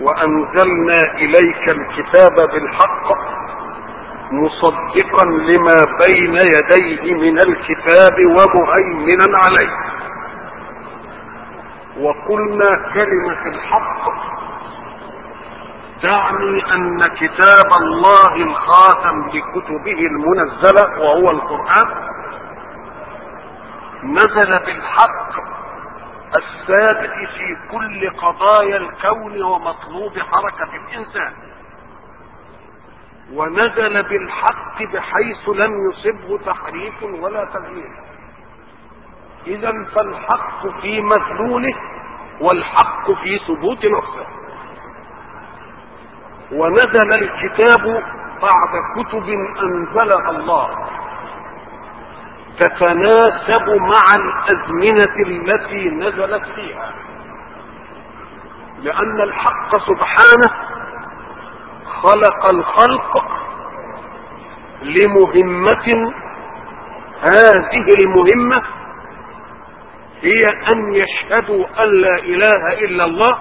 وانزلنا اليك الكتاب بالحق مصدقا لما بين يديه من الكتاب ومهيمنا عليه وقلنا كلمه الحق تعني ان كتاب الله الخاتم لكتبه المنزله وهو القران نزل بالحق الثابت في كل قضايا الكون ومطلوب حركة الإنسان ونزل بالحق بحيث لم يصبه تحريف ولا تغيير إذا فالحق في مدلوله والحق في ثبوت نفسه ونزل الكتاب بعد كتب أنزلها الله تتناسب مع الازمنه التي نزلت فيها لان الحق سبحانه خلق الخلق لمهمه هذه المهمه هي ان يشهدوا ان لا اله الا الله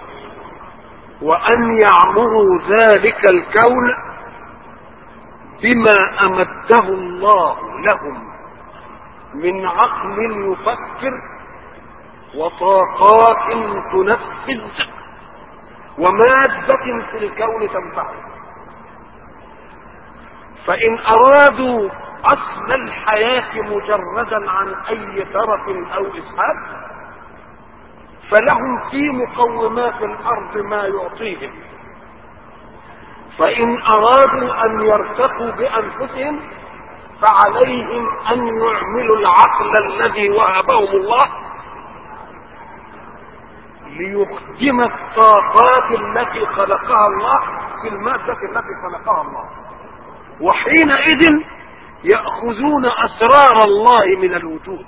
وان يعمروا ذلك الكون بما امده الله لهم من عقل يفكر وطاقات تنفذ ومادة في الكون تنفعه فإن أرادوا أصل الحياة مجردا عن أي ترف أو إسحاب فلهم في مقومات الأرض ما يعطيهم فإن أرادوا أن يرتقوا بأنفسهم فعليهم ان يعملوا العقل الذي وهبهم الله ليخدم الطاقات التي خلقها الله في المادة التي خلقها الله وحينئذ يأخذون أسرار الله من الوجود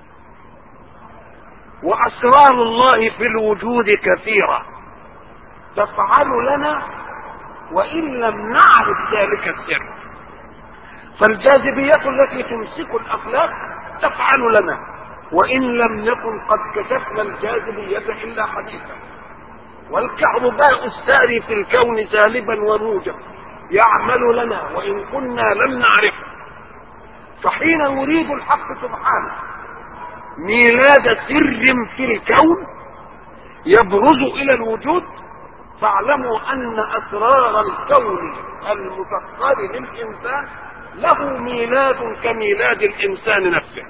وأسرار الله في الوجود كثيرة تفعل لنا وإن لم نعرف ذلك السر فالجاذبية التي تمسك الأفلاك تفعل لنا وإن لم نكن قد كشفنا الجاذبية إلا حديثا والكهرباء الساري في الكون سالبا وموجا يعمل لنا وإن كنا لم نعرفه فحين يريد الحق سبحانه ميلاد سر في الكون يبرز إلى الوجود فاعلموا أن أسرار الكون المسخر للإنسان له ميلاد كميلاد الانسان نفسه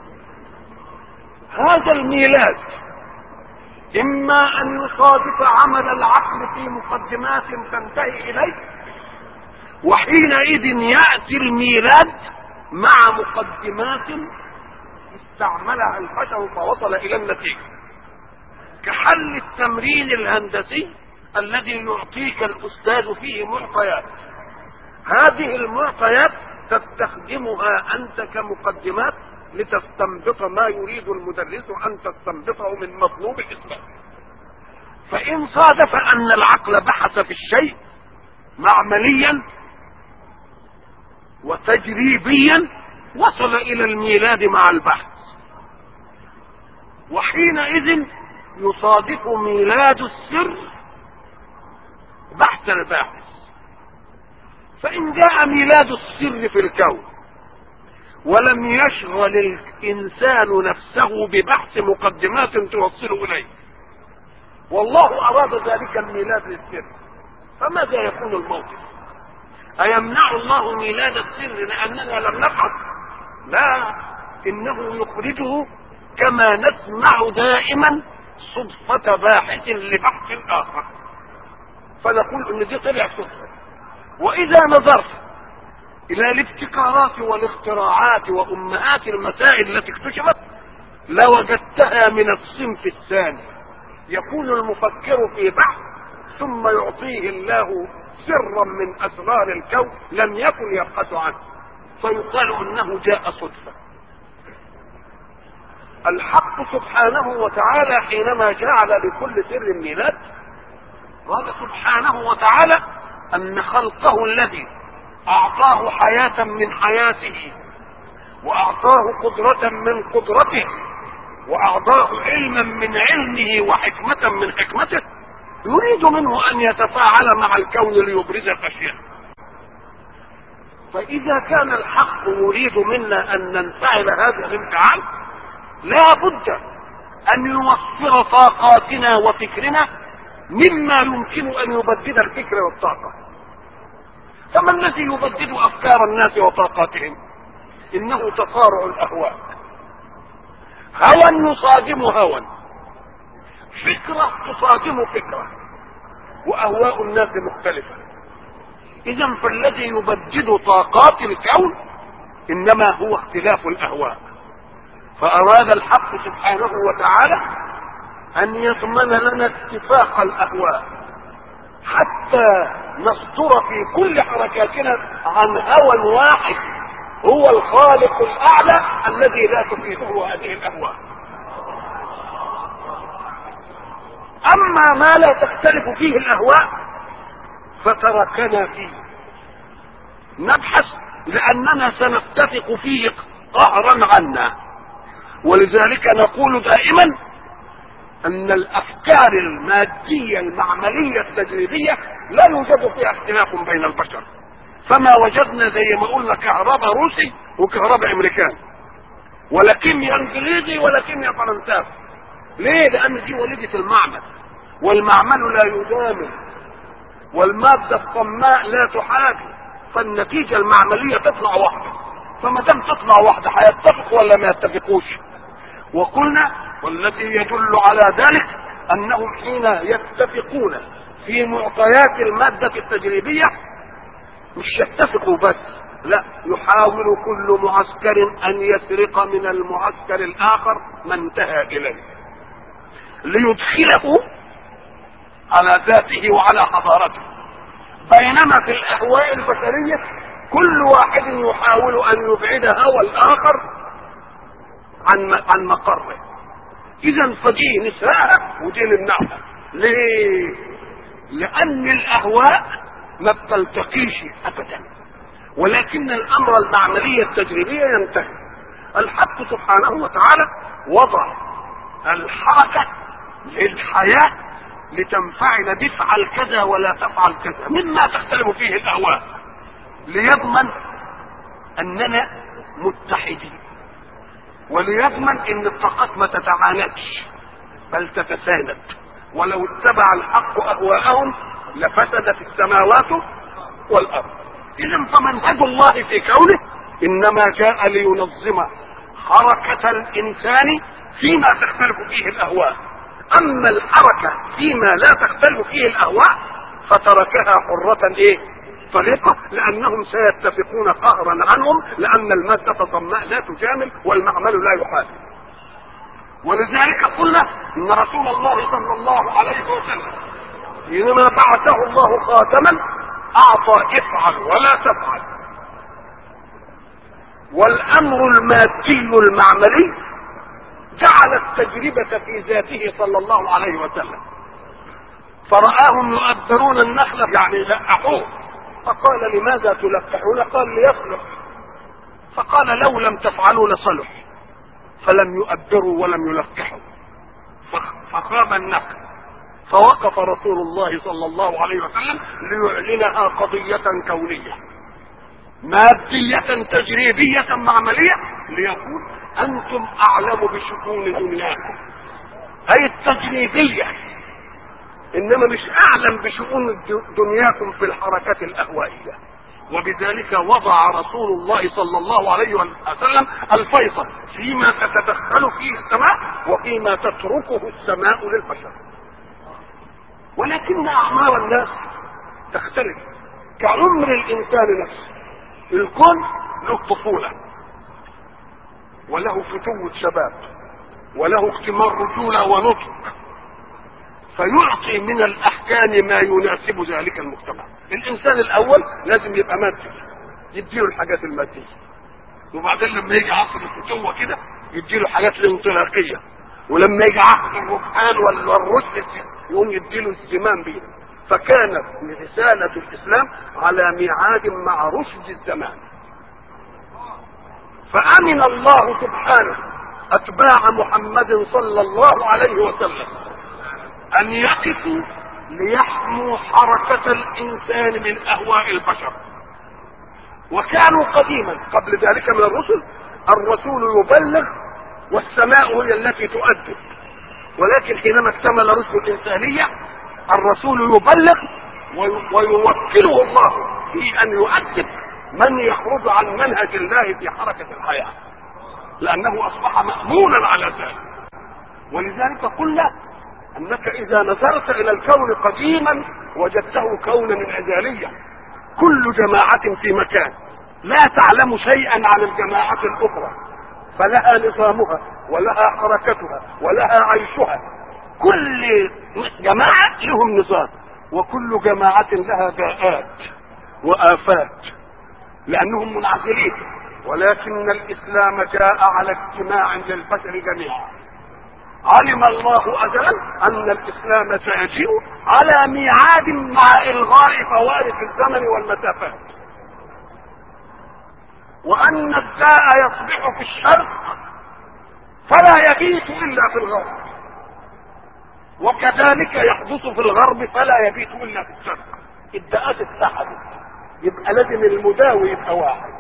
هذا الميلاد اما ان يصادف عمل العقل في مقدمات تنتهي اليه وحينئذ ياتي الميلاد مع مقدمات استعملها البشر فوصل الى النتيجه كحل التمرين الهندسي الذي يعطيك الاستاذ فيه معطيات هذه المعطيات تستخدمها انت كمقدمات لتستنبط ما يريد المدرس ان تستنبطه من مطلوب الاثبات فان صادف ان العقل بحث في الشيء معمليا وتجريبيا وصل الى الميلاد مع البحث وحينئذ يصادف ميلاد السر بحث الباحث فإن جاء ميلاد السر في الكون ولم يشغل الإنسان نفسه ببحث مقدمات توصل إليه والله أراد ذلك الميلاد للسر فماذا يكون الموقف أيمنع الله ميلاد السر لأننا لم نبحث لا إنه يخرجه كما نسمع دائما صدفة باحث لبحث آخر فنقول إن دي طلع صدفة واذا نظرت الى الابتكارات والاختراعات وامهات المسائل التي اكتشفت لوجدتها من الصنف الثاني يكون المفكر في بحث ثم يعطيه الله سرا من اسرار الكون لم يكن يبحث عنه فيقال انه جاء صدفه الحق سبحانه وتعالى حينما جعل لكل سر ميلاد قال سبحانه وتعالى ان خلقه الذي اعطاه حياه من حياته واعطاه قدره من قدرته واعطاه علما من علمه وحكمه من حكمته يريد منه ان يتفاعل مع الكون ليبرز خشيته فاذا كان الحق يريد منا ان ننفعل هذا الانفعال لا بد ان يوفر طاقاتنا وفكرنا مما يمكن ان يبدد الفكر والطاقه فما الذي يبدد افكار الناس وطاقاتهم انه تصارع الاهواء هوى يصادم هوى فكره تصادم فكره واهواء الناس مختلفه اذا فالذي يبدد طاقات الكون انما هو اختلاف الاهواء فاراد الحق سبحانه وتعالى ان يضمن لنا اتفاق الاهواء حتى نصدر في كل حركاتنا عن هوى واحد هو الخالق الاعلى الذي لا تفيده هذه الاهواء اما ما لا تختلف فيه الاهواء فتركنا فيه نبحث لاننا سنتفق فيه قهرا عنا ولذلك نقول دائما ان الافكار الماديه المعمليه التجريبيه لا يوجد فيها اختلاف بين البشر فما وجدنا زي ما قلنا كهرباء روسي وكهرباء امريكاني ولا كيمياء انجليزي ولا كيمياء فرنساوي ليه لان دي وليده المعمل والمعمل لا يجامل والماده الصماء لا تحاكي فالنتيجه المعمليه تطلع واحده فما دام تطلع واحده هيتفقوا ولا ما يتفقوش وقلنا والذي يدل على ذلك انهم حين يتفقون في معطيات الماده التجريبيه مش يتفقوا بس لا يحاول كل معسكر ان يسرق من المعسكر الاخر ما انتهى اليه ليدخله على ذاته وعلى حضارته بينما في الاهواء البشريه كل واحد يحاول ان يبعد هوى الاخر عن عن مقره اذا فدي نساء ودي نمنعها ليه لان الاهواء ما بتلتقيش ابدا ولكن الامر المعمليه التجريبيه ينتهي الحق سبحانه وتعالى وضع الحركه للحياه لتنفعل تفعل كذا ولا تفعل كذا مما تختلف فيه الاهواء ليضمن اننا متحدين وليضمن ان الطاقات ما تتعاندش بل تتساند ولو اتبع الحق اهواءهم لفسدت السماوات والارض اذا فمنهج الله في كونه انما جاء لينظم حركه الانسان فيما تختلف فيه الاهواء اما الحركه فيما لا تختلف فيه الاهواء فتركها حره ايه طريقة لأنهم سيتفقون قهرا عنهم لأن المادة الصماء لا تجامل والمعمل لا يحاسب ولذلك قلنا إن رسول الله صلى الله عليه وسلم حينما بعثه الله خاتما أعطى افعل ولا تفعل والأمر المادي المعملي جعل التجربة في ذاته صلى الله عليه وسلم فرآهم يؤثرون النخل يعني لقحوه فقال لماذا تلقحون قال ليصلح فقال لو لم تفعلوا لصلح فلم يؤبروا ولم يلقحوا فخاب النقل فوقف رسول الله صلى الله عليه وسلم ليعلنها قضية كونية مادية تجريبية معملية ليقول أنتم أعلم بشؤون دنياكم أي التجريبية انما مش اعلم بشؤون دنياكم في الحركات الاهوائيه وبذلك وضع رسول الله صلى الله عليه وسلم الفيصل فيما تتدخل فيه السماء وفيما تتركه السماء للبشر ولكن اعمار الناس تختلف كعمر الانسان نفسه الكون له طفوله وله فتوه شباب وله اختمار رجوله ونطق فيعطي من الاحكام ما يناسب ذلك المجتمع الانسان الاول لازم يبقى مادي يديله الحاجات الماديه وبعدين لما يجي عصر الفتوه كده يديله حاجات الانطلاقيه ولما يجي عصر الركحان والرشد يقوم يديله الزمام بيه فكانت رسالة الإسلام على ميعاد مع رشد الزمان فأمن الله سبحانه أتباع محمد صلى الله عليه وسلم أن يقفوا ليحموا حركة الإنسان من أهواء البشر وكانوا قديما قبل ذلك من الرسل الرسول يبلغ والسماء هي التي تؤدب ولكن حينما اكتمل رسل الإنسانية الرسول يبلغ ويوكله الله في أن يؤدب من يخرج عن منهج الله في حركة الحياة لأنه أصبح مأمونا على ذلك ولذلك قلنا أنك إذا نظرت إلى الكون قديما وجدته كونا انعزاليا كل جماعة في مكان لا تعلم شيئا عن الجماعة الأخرى فلها نظامها ولها حركتها ولها عيشها كل جماعة لهم نظام وكل جماعة لها داءات وآفات لأنهم منعزلين ولكن الإسلام جاء على اجتماع للبشر جميعا علم الله أجلا أن الإسلام سيجيء على ميعاد مع إلغاء فوارق الزمن والمسافات وأن الداء يصبح في الشرق فلا يبيت إلا في الغرب وكذلك يحدث في الغرب فلا يبيت إلا في الشرق الداءات اتحدت يبقى لازم المداوي يبقى واحد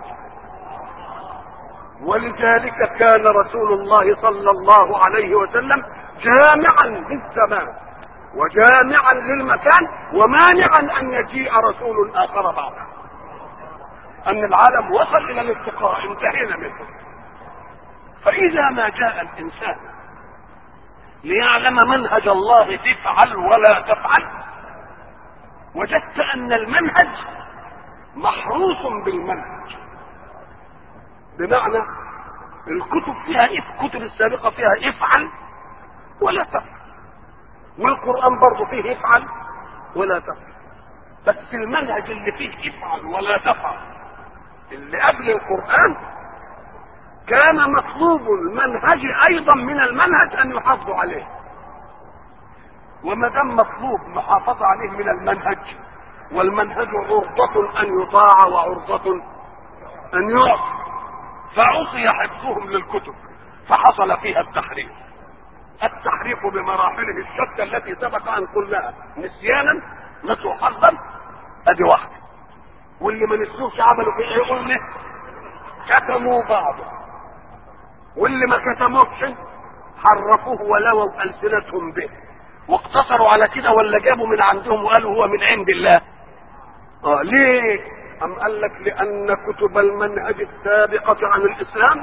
ولذلك كان رسول الله صلى الله عليه وسلم جامعا للزمان وجامعا للمكان ومانعا ان يجيء رسول اخر بعده ان العالم وصل الى الاتقاء انتهينا منه فاذا ما جاء الانسان ليعلم منهج الله تفعل ولا تفعل وجدت ان المنهج محروس بالمنهج بمعنى الكتب فيها اف كتب السابقة فيها افعل ولا تفعل والقرآن برضه فيه افعل ولا تفعل بس المنهج اللي فيه افعل ولا تفعل اللي قبل القرآن كان مطلوب المنهج ايضا من المنهج ان يحافظوا عليه وما دام مطلوب محافظة عليه من المنهج والمنهج عرضة ان يطاع وعرضة ان يعصى فعصي حفظهم للكتب فحصل فيها التحريف التحريف بمراحله الشتى التي سبق ان قلناها نسيانا نسوا حظا ادي واحده واللي ما نسوش عملوا في ايه قلنا كتموا بعضه واللي ما كتموش حرفوه ولووا السنتهم به واقتصروا على كده ولا جابوا من عندهم وقالوا هو من عند الله اه ليه أم قال لك لأن كتب المنهج السابقة عن الإسلام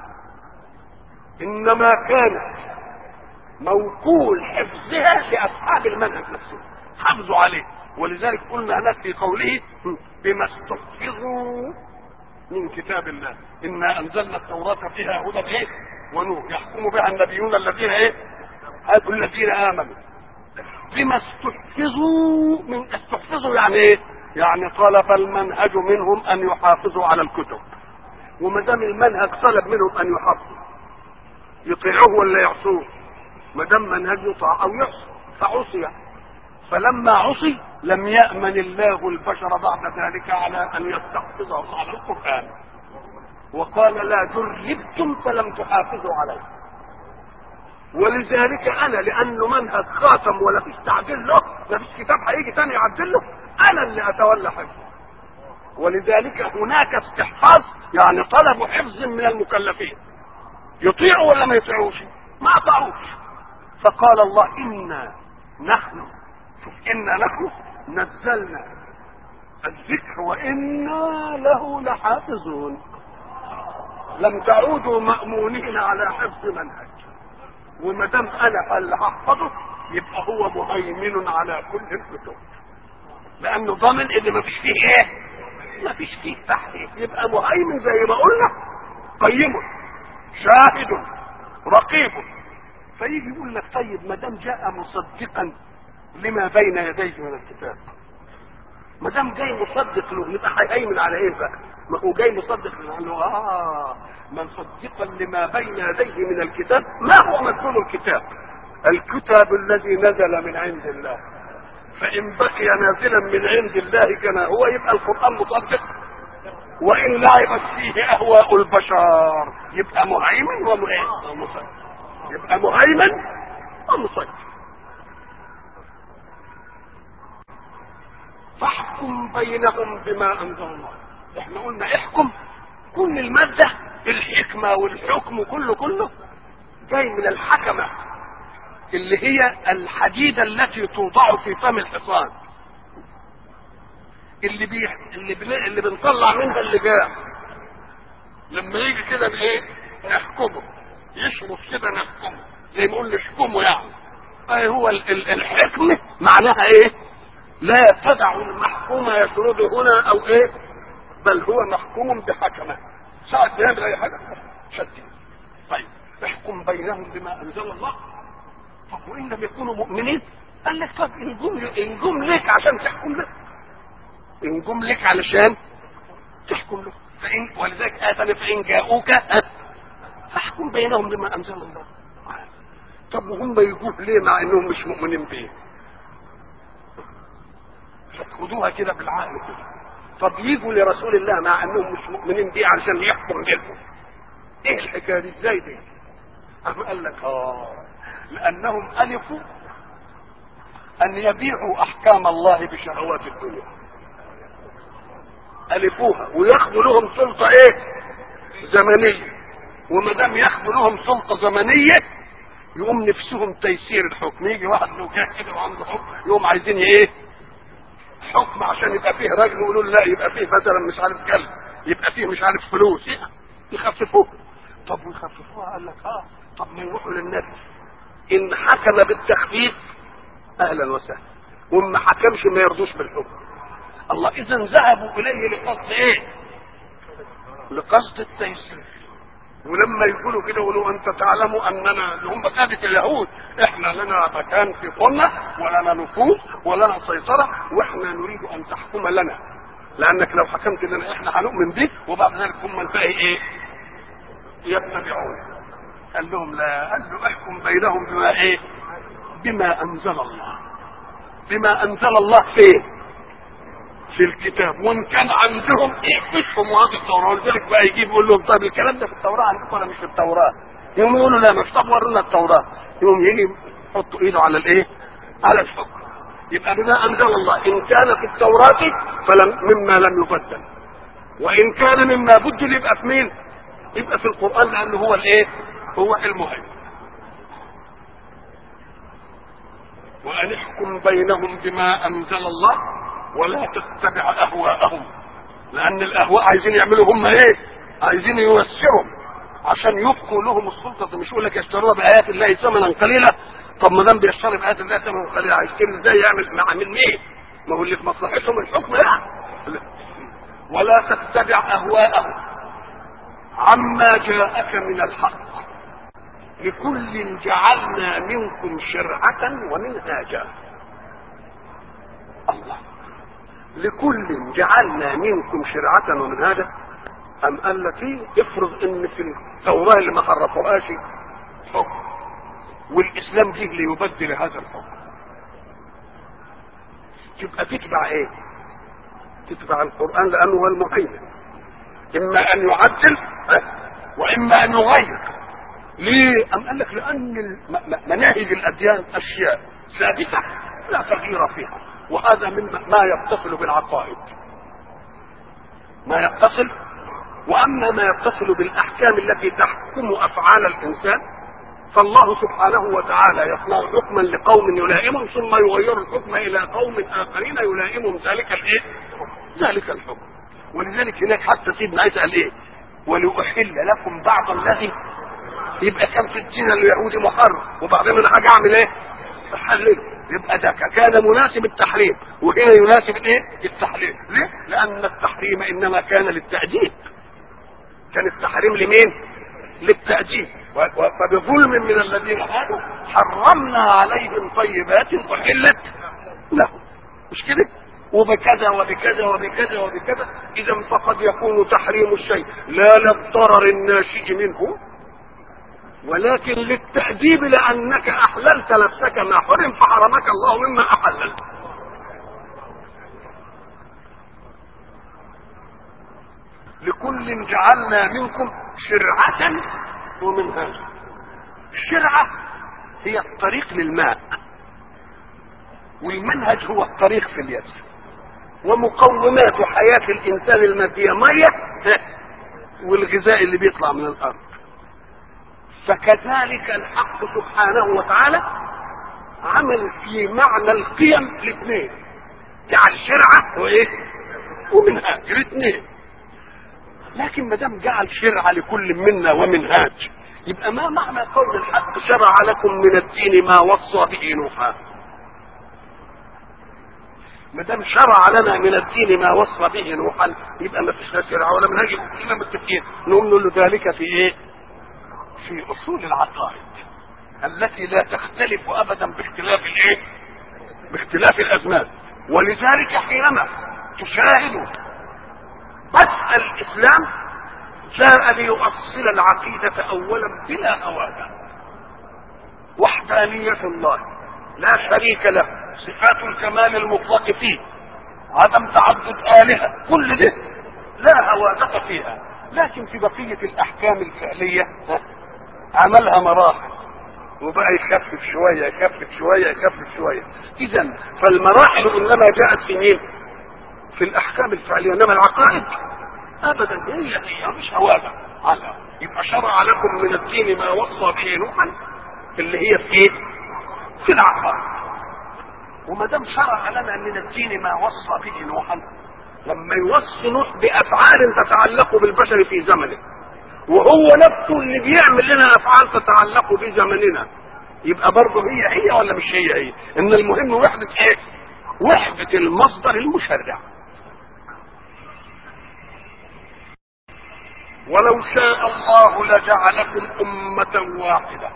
إنما كانت موكول حفظها لأصحاب المنهج نفسه حافظوا عليه ولذلك قلنا هناك في قوله بما استحفظوا من كتاب الله إنا أنزلنا التوراة فيها هدى إيه ونور يحكم بها النبيون الذين إيه هاتوا الذين آمنوا بما استحفظوا من استحفظوا يعني إيه يعني طلب المنهج منهم ان يحافظوا على الكتب وما دام المنهج طلب منهم ان يحافظوا يطيعوه ولا يعصوه ما دام منهج يطاع او يعصى فعصي فلما عصي لم يامن الله البشر بعد ذلك على ان يستحفظهم على القران وقال لا جربتم فلم تحافظوا عليه ولذلك انا لانه منهج خاتم ولا فيش تعديل له ما فيش كتاب هيجي تاني يعدل له انا اللي اتولى حفظه ولذلك هناك استحفاظ يعني طلب حفظ من المكلفين يطيعوا ولا ما يطيعوش ما اطاعوش فقال الله انا نحن شوف انا نحن نزلنا الذكر وانا له لحافظون لم تعودوا مامونين على حفظ منهج وما دام انا اللي هحفظه يبقى هو مهيمن على كل الكتب لانه ضامن ان ما فيش فيه ايه ما فيش فيه تحريف يبقى مهيمن زي ما قلنا قيم شاهد رقيب فيجي يقول لك طيب ما دام جاء مصدقا لما بين يديه من الكتاب ما دام جاي مصدق له يبقى هيهيمن على ايه بقى؟ ما هو جاي مصدق له اه مصدقا لما بين يديه من الكتاب ما هو مدلول الكتاب؟ الكتاب الذي نزل من عند الله فإن بقي نازلا من عند الله كما هو يبقى القرآن مصدق وإن لعبت فيه أهواء البشر يبقى مهيمن ومصدق يبقى مهيمن ومصدق فاحكم بينهم بما انزل الله احنا قلنا احكم كل المادة الحكمة والحكم كله كله جاي من الحكمة اللي هي الحديدة التي توضع في فم الحصان اللي بي... اللي, بن... اللي بنطلع منها اللجام لما يجي كده بايه نحكمه يشرب كده نحكمه زي ما يقول نحكمه يعني اي هو ال... ال... الحكمة معناها ايه لا تدع المحكوم يشرد هنا او ايه بل هو محكوم بحكمه ساعة يعمل اي حاجة شديد طيب احكم بينهم بما انزل الله طب وان لم يكونوا مؤمنين قال لك طب ان جم ان جم لك عشان تحكم له ان جم لك علشان تحكم له فان ولذلك اتنا فان جاءوك فاحكم بينهم بما انزل الله طب وهم يجوه ليه مع انهم مش مؤمنين بيه فتاخدوها كده بالعقل كده طب يجوا لرسول الله مع انهم مش مؤمنين بيه علشان يحكم بينهم ايه الحكايه دي ازاي دي أم قال لك اه لانهم الفوا ان يبيعوا احكام الله بشهوات الدنيا الفوها وياخدوا لهم سلطه ايه زمنيه وما دام ياخدوا لهم سلطه زمنيه يقوم نفسهم تيسير الحكم يجي واحد له كده وعنده حكم يقوم عايزين ايه حكم عشان يبقى فيه راجل يقولوا لا يبقى فيه مثلا مش عارف كلب يبقى فيه مش عارف فلوس يخففوه طب ويخففوها قال لك اه طب ما يروحوا للنبي ان حكم بالتخفيف اهلا وسهلا وان ما حكمش ما يرضوش بالحكم الله اذا ذهبوا اليه لقصد ايه لقصد التيسير ولما يقولوا كده يقولوا انت تعلموا اننا اللي هم ساده اليهود احنا لنا مكان في قلنا ولنا نفوذ ولنا سيطره واحنا نريد ان تحكم لنا لانك لو حكمت لنا احنا هنؤمن بك وبعد ذلك هم الباقي ايه؟ يتبعون قال لهم لا قال له احكم بينهم بما ايه؟ بما انزل الله بما انزل الله فين؟ في الكتاب وان كان عندهم ايه فيهم هذه التوراه ولذلك بقى يجيب يقول لهم طيب الكلام ده في التوراه عندكم ولا مش في التوراه؟ يقوم يقولوا لا مش طب ورونا التوراه يقوم يجي يحط ايده على الايه؟ على الحكم يبقى بما انزل الله ان كان في التوراه فلم مما لم يبدل وان كان مما بدل يبقى في مين؟ يبقى في القران لانه هو الايه؟ هو المهم وان احكم بينهم بما انزل الله ولا تتبع اهواءهم لان الاهواء عايزين يعملوا هم ايه عايزين يوسروا عشان يبقوا لهم السلطه مش يقول لك يشتروها بايات الله ثمنا قليلا طب ما دام بيشتري بايات الله ثمنا قليلا هيشتري ازاي يعمل مع من مين ما هو اللي في مصلحتهم الحكم يعني ولا تتبع اهواءهم عما جاءك من الحق لكل جعلنا منكم شرعة ومنهاجا الله لكل جعلنا منكم شرعة ومنهاجا أم قال لك إيه؟ افرض إن في التوراة اللي ما حرفوهاش حكم والإسلام جه ليبدل هذا الحكم تبقى تتبع إيه؟ تتبع القرآن لأنه هو المهيمن إما أن يعدل وإما أن يغير ليه؟ أم قال لك لأن مناهج الأديان أشياء ثابتة لا تغيير فيها وهذا من ما يتصل بالعقائد ما يتصل واما ما يتصل بالاحكام التي تحكم افعال الانسان فالله سبحانه وتعالى يصنع حكما لقوم يلائمهم ثم يغير الحكم الى قوم اخرين يلائمهم ذلك الايه؟ ذلك الحكم ولذلك هناك حتى سيدنا عيسى قال ايه؟ ولأحل لكم بعض الذي يبقى كان في الدين اليهودي محرم وبعدين انا حاجه اعمل ايه؟ احلله يبقى ده كان مناسب التحريم وهنا يناسب الايه؟ التحليل ليه؟ لان التحريم انما كان للتأديب كان التحريم لمين؟ للتأديب فبظلم من الذين هادوا حرمنا عليهم طيبات احلت لهم مش كده؟ وبكذا وبكذا وبكذا وبكذا اذا فقد يكون تحريم الشيء لا للضرر الناشج منه ولكن للتأديب لأنك أحللت نفسك ما حرم فحرمك الله مما أحلل لكل جعلنا منكم شرعة ومنهاجا الشرعة هي الطريق للماء والمنهج هو الطريق في اليد ومقومات حياة الإنسان المادية مية والغذاء اللي بيطلع من الأرض فكذلك الحق سبحانه وتعالى عمل في معنى القيم الاثنين جعل شرعة وإيه ومنهاج الاثنين لكن ما دام جعل شرعة لكل منا ومنهاج يبقى ما معنى قول الحق شرع لكم من الدين ما وصى به نوحا ما دام شرع لنا من الدين ما وصى به نوحا يبقى ما فيش لا شرع ولا منهج كلنا متفقين نقوم نقول له ذلك في ايه؟ في اصول العقائد التي لا تختلف ابدا باختلاف الايه؟ باختلاف الازمان ولذلك حينما تشاهد بس الاسلام جاء ليؤصل العقيدة أولا بلا هواده وحدانية الله لا شريك له صفات الكمال المطلق فيه عدم تعدد آلهة كل ده لا هوادة فيها لكن في بقية الأحكام الفعلية عملها مراحل وبقى يخفف شوية يخفف شوية يخفف شوية إذا فالمراحل إنما جاءت في مين؟ في الأحكام الفعلية إنما العقائد ابدا هي هي مش هواده على يبقى شرع لكم من الدين ما وصى به نوحا اللي هي في ايه؟ في العقائد وما دام شرع لنا من الدين ما وصى به نوحا لما يوصي نوح بافعال تتعلق بالبشر في زمنه وهو نفسه اللي بيعمل لنا افعال تتعلق بزمننا يبقى برضه هي هي ولا مش هي هي؟ ان المهم وحده ايه؟ وحده المصدر المشرع ولو شاء الله لجعلكم أمة واحدة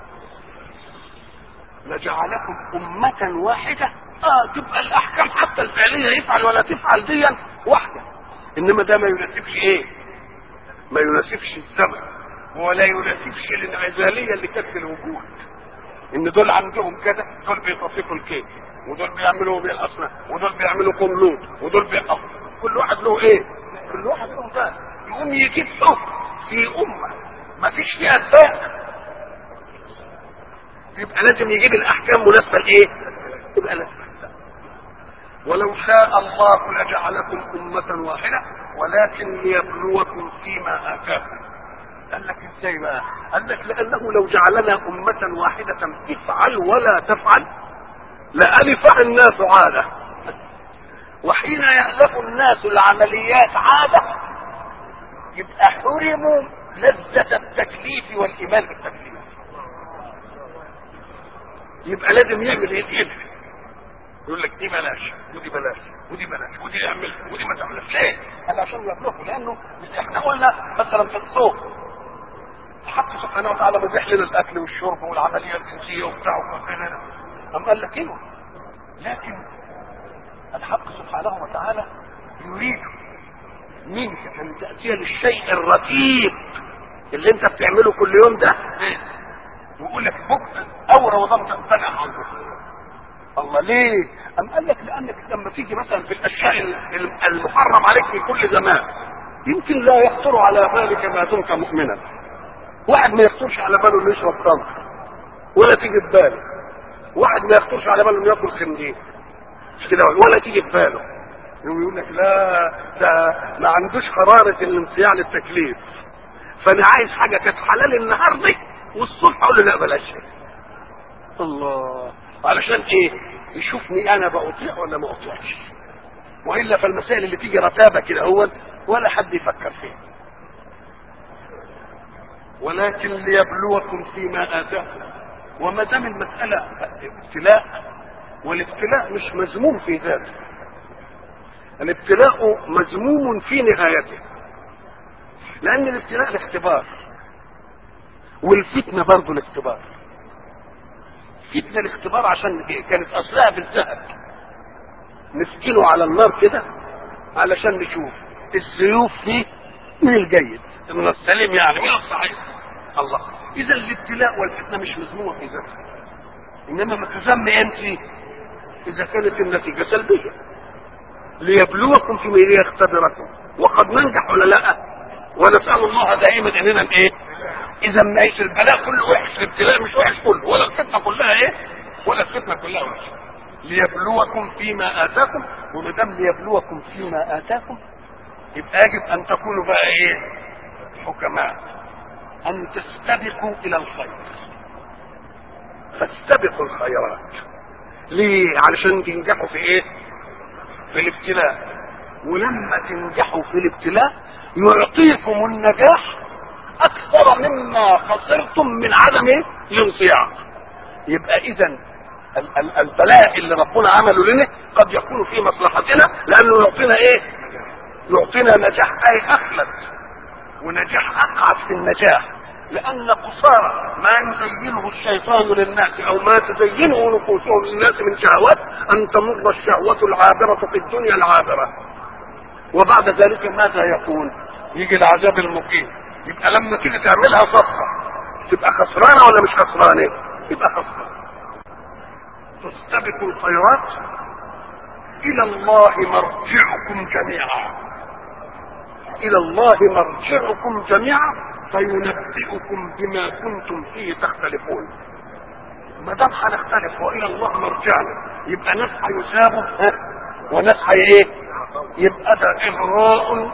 لجعلكم أمة واحدة اه تبقى الأحكام حتى الفعلية يفعل ولا تفعل دي واحدة إنما ده ما يناسبش إيه؟ ما يناسبش الزمن ولا يناسبش الانعزالية اللي كانت في الوجود إن دول عندهم كده دول بيطفقوا الكيك ودول بيعملوا بالأصنام ودول بيعملوا قملون ودول بيقفوا كل واحد له إيه؟ كل واحد له ده يقوم يجيب حكم في أمة ما فيش فيها الداء يبقى لازم يجيب الأحكام مناسبة لإيه؟ يبقى لازم ولو شاء الله لجعلكم أمة واحدة ولكن ليبلوكم فيما آتاكم قال لك ازاي بقى؟ قال لك لأنه لو جعلنا أمة واحدة افعل ولا تفعل لألفها الناس عادة وحين يألف الناس العمليات عادة يبقى حرموا لذة التكليف والإيمان بالتكليف يبقى لازم يعمل ايه يدفع يقول لك دي بلاش ودي بلاش ودي بلاش ودي يعمل ودي ما تعملش ليه؟ قال عشان يبلغوا لانه احنا قلنا مثلا في الصوم الحق سبحانه وتعالى مبيح لنا الاكل والشرب والعمليه الجنسيه وبتاع وكذا أم قال لك ايوه لكن الحق سبحانه وتعالى يريد منك ان تاتي للشيء الرتيب اللي انت بتعمله كل يوم ده ويقول لك بكره او رمضان تمتنع عنه الله ليه؟ أم قال لك لأنك لما تيجي مثلا في الأشياء المحرم عليك في كل زمان يمكن لا يخطر على بالك ما دمت مؤمنا. واحد ما يخطرش على باله انه يشرب خمر ولا تيجي في باله. واحد ما يخطرش على باله انه ياكل خنزير. مش كده ولا تيجي في باله. يقول لك لا ده ما عندوش قرارة الانصياع للتكليف. فأنا عايز حاجة كانت حلال النهارده والصبح أقول له لا بلاش الله علشان ايه يشوفني انا بأطيع ولا ما اطيعش والا فالمسائل اللي تيجي رتابه كده هو ولا حد يفكر فيها ولكن ليبلوكم فيما اتاكم وما دام المساله ابتلاء والابتلاء مش مذموم في ذاته الابتلاء مذموم في نهايته لان الابتلاء الاختبار والفتنه برضه الاختبار فتنه الاختبار عشان كانت اصلها بالذهب نسكنه على النار كده علشان نشوف السيوف فيه من الجيد من السليم يعني من الصحيح الله اذا الابتلاء والفتنه مش مذمومه في ذاتها انما ما تذم امتى اذا كانت النتيجه سلبيه ليبلوكم فيما ليختبركم وقد ننجح ولا لا ونسال الله دائما اننا ايه اذا ما ايش البلاء كله وحش الابتلاء مش وحش كله ولا الفتنه كلها ايه ولا الفتنه كلها وحشه ليبلوكم فيما اتاكم وما دام ليبلوكم فيما اتاكم يبقى يجب ان تكونوا بقى ايه حكماء ان تستبقوا الى الخير فاستبقوا الخيرات ليه علشان تنجحوا في ايه في الابتلاء ولما تنجحوا في الابتلاء يعطيكم النجاح اكثر مما خسرتم من عدم إيه؟ الانصياع يبقى اذا ال- ال- البلاء اللي ربنا عمله لنا قد يكون في مصلحتنا لانه يعطينا ايه يعطينا نجاح اي اخلد ونجاح اقعد في النجاح لان قصارى ما يزينه الشيطان للناس او ما تزينه نفوسهم للناس من شهوات ان تمر الشهوه العابره في الدنيا العابره وبعد ذلك ماذا يكون يجي العذاب المقيم يبقى لما تيجي تعملها صفقه تبقى خسرانه ولا مش خسرانه يبقى خسرانه تستبقوا الخيرات الى الله مرجعكم جميعا الى الله مرجعكم جميعا فينبئكم بما كنتم فيه تختلفون ما دام هنختلف والى الله مرجعنا يبقى ناس هيثابوا ها؟ وناس هي ايه يبقى ده اغراء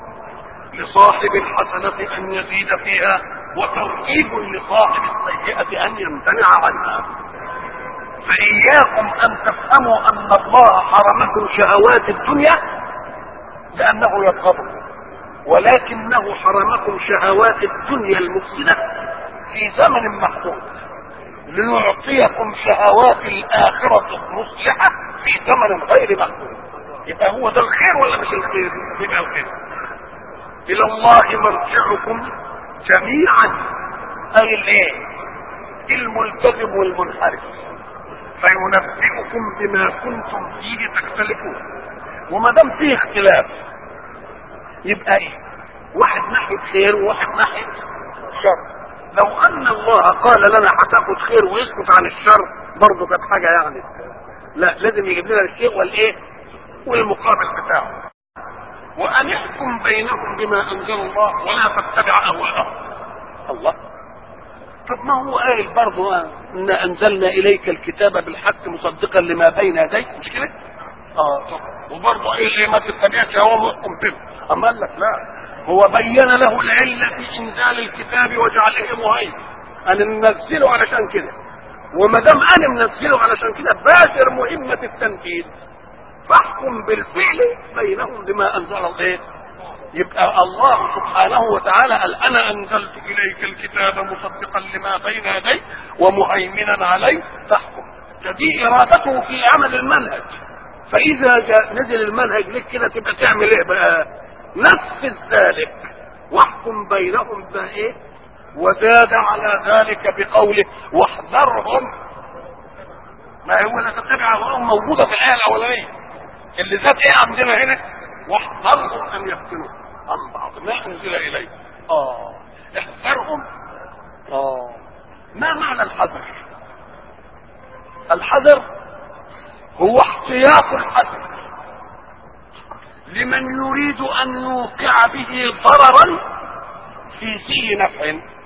لصاحب الحسنة ان يزيد فيها وترهيب لصاحب السيئة ان يمتنع عنها فإياكم أن تفهموا أن الله حرمكم شهوات الدنيا لأنه يرغبكم ولكنه حرمكم شهوات الدنيا المفسدة في زمن محدود ليعطيكم شهوات الآخرة المصلحة في زمن غير محدود يبقى هو ده الخير ولا مش الخير؟ يبقى الخير إلى الله مرجعكم جميعا أي الايه؟ الملتزم والمنحرف فينبئكم بما كنتم فيه تختلفون وما دام فيه اختلاف يبقى ايه واحد ناحيه خير وواحد ناحيه شر لو ان الله قال لنا هتاخد خير ويسكت عن الشر برضه كانت حاجه يعني لا لازم يجيب لنا الشيء والايه والمقابل بتاعه وان احكم بينهم بما انزل الله ولا تتبع اهواءهم الله طب ما هو قايل برضه ان انزلنا اليك الكتاب بالحق مصدقا لما بين يديك مش كده؟ اه طب وبرضه قايل ايه ما تتبعش هو محكم به اما قال لك لا هو بين له العله في انزال الكتاب وجعله مهيمن انا منزله علشان كده وما دام انا منزله علشان كده باشر مهمه التنفيذ فاحكم بالفعل بينهم بما انزل الله يبقى الله سبحانه وتعالى قال انا انزلت اليك الكتاب مصدقا لما بين يديه ومهيمنا عليه فاحكم فدي ارادته في عمل المنهج فاذا جاء نزل المنهج لك كده تبقى تعمل ايه بقى نفذ ذلك واحكم بينهم بايه وزاد على ذلك بقوله واحذرهم ما هو لا تتبع اهواءهم موجوده في الايه الاولانيه اللي زاد ايه عندنا هنا واحذرهم ان يفتنوا عن بعض ما انزل اليه اه احذرهم اه ما معنى الحذر الحذر هو احتياط الحذر لمن يريد ان يوقع به ضررا في سي نفع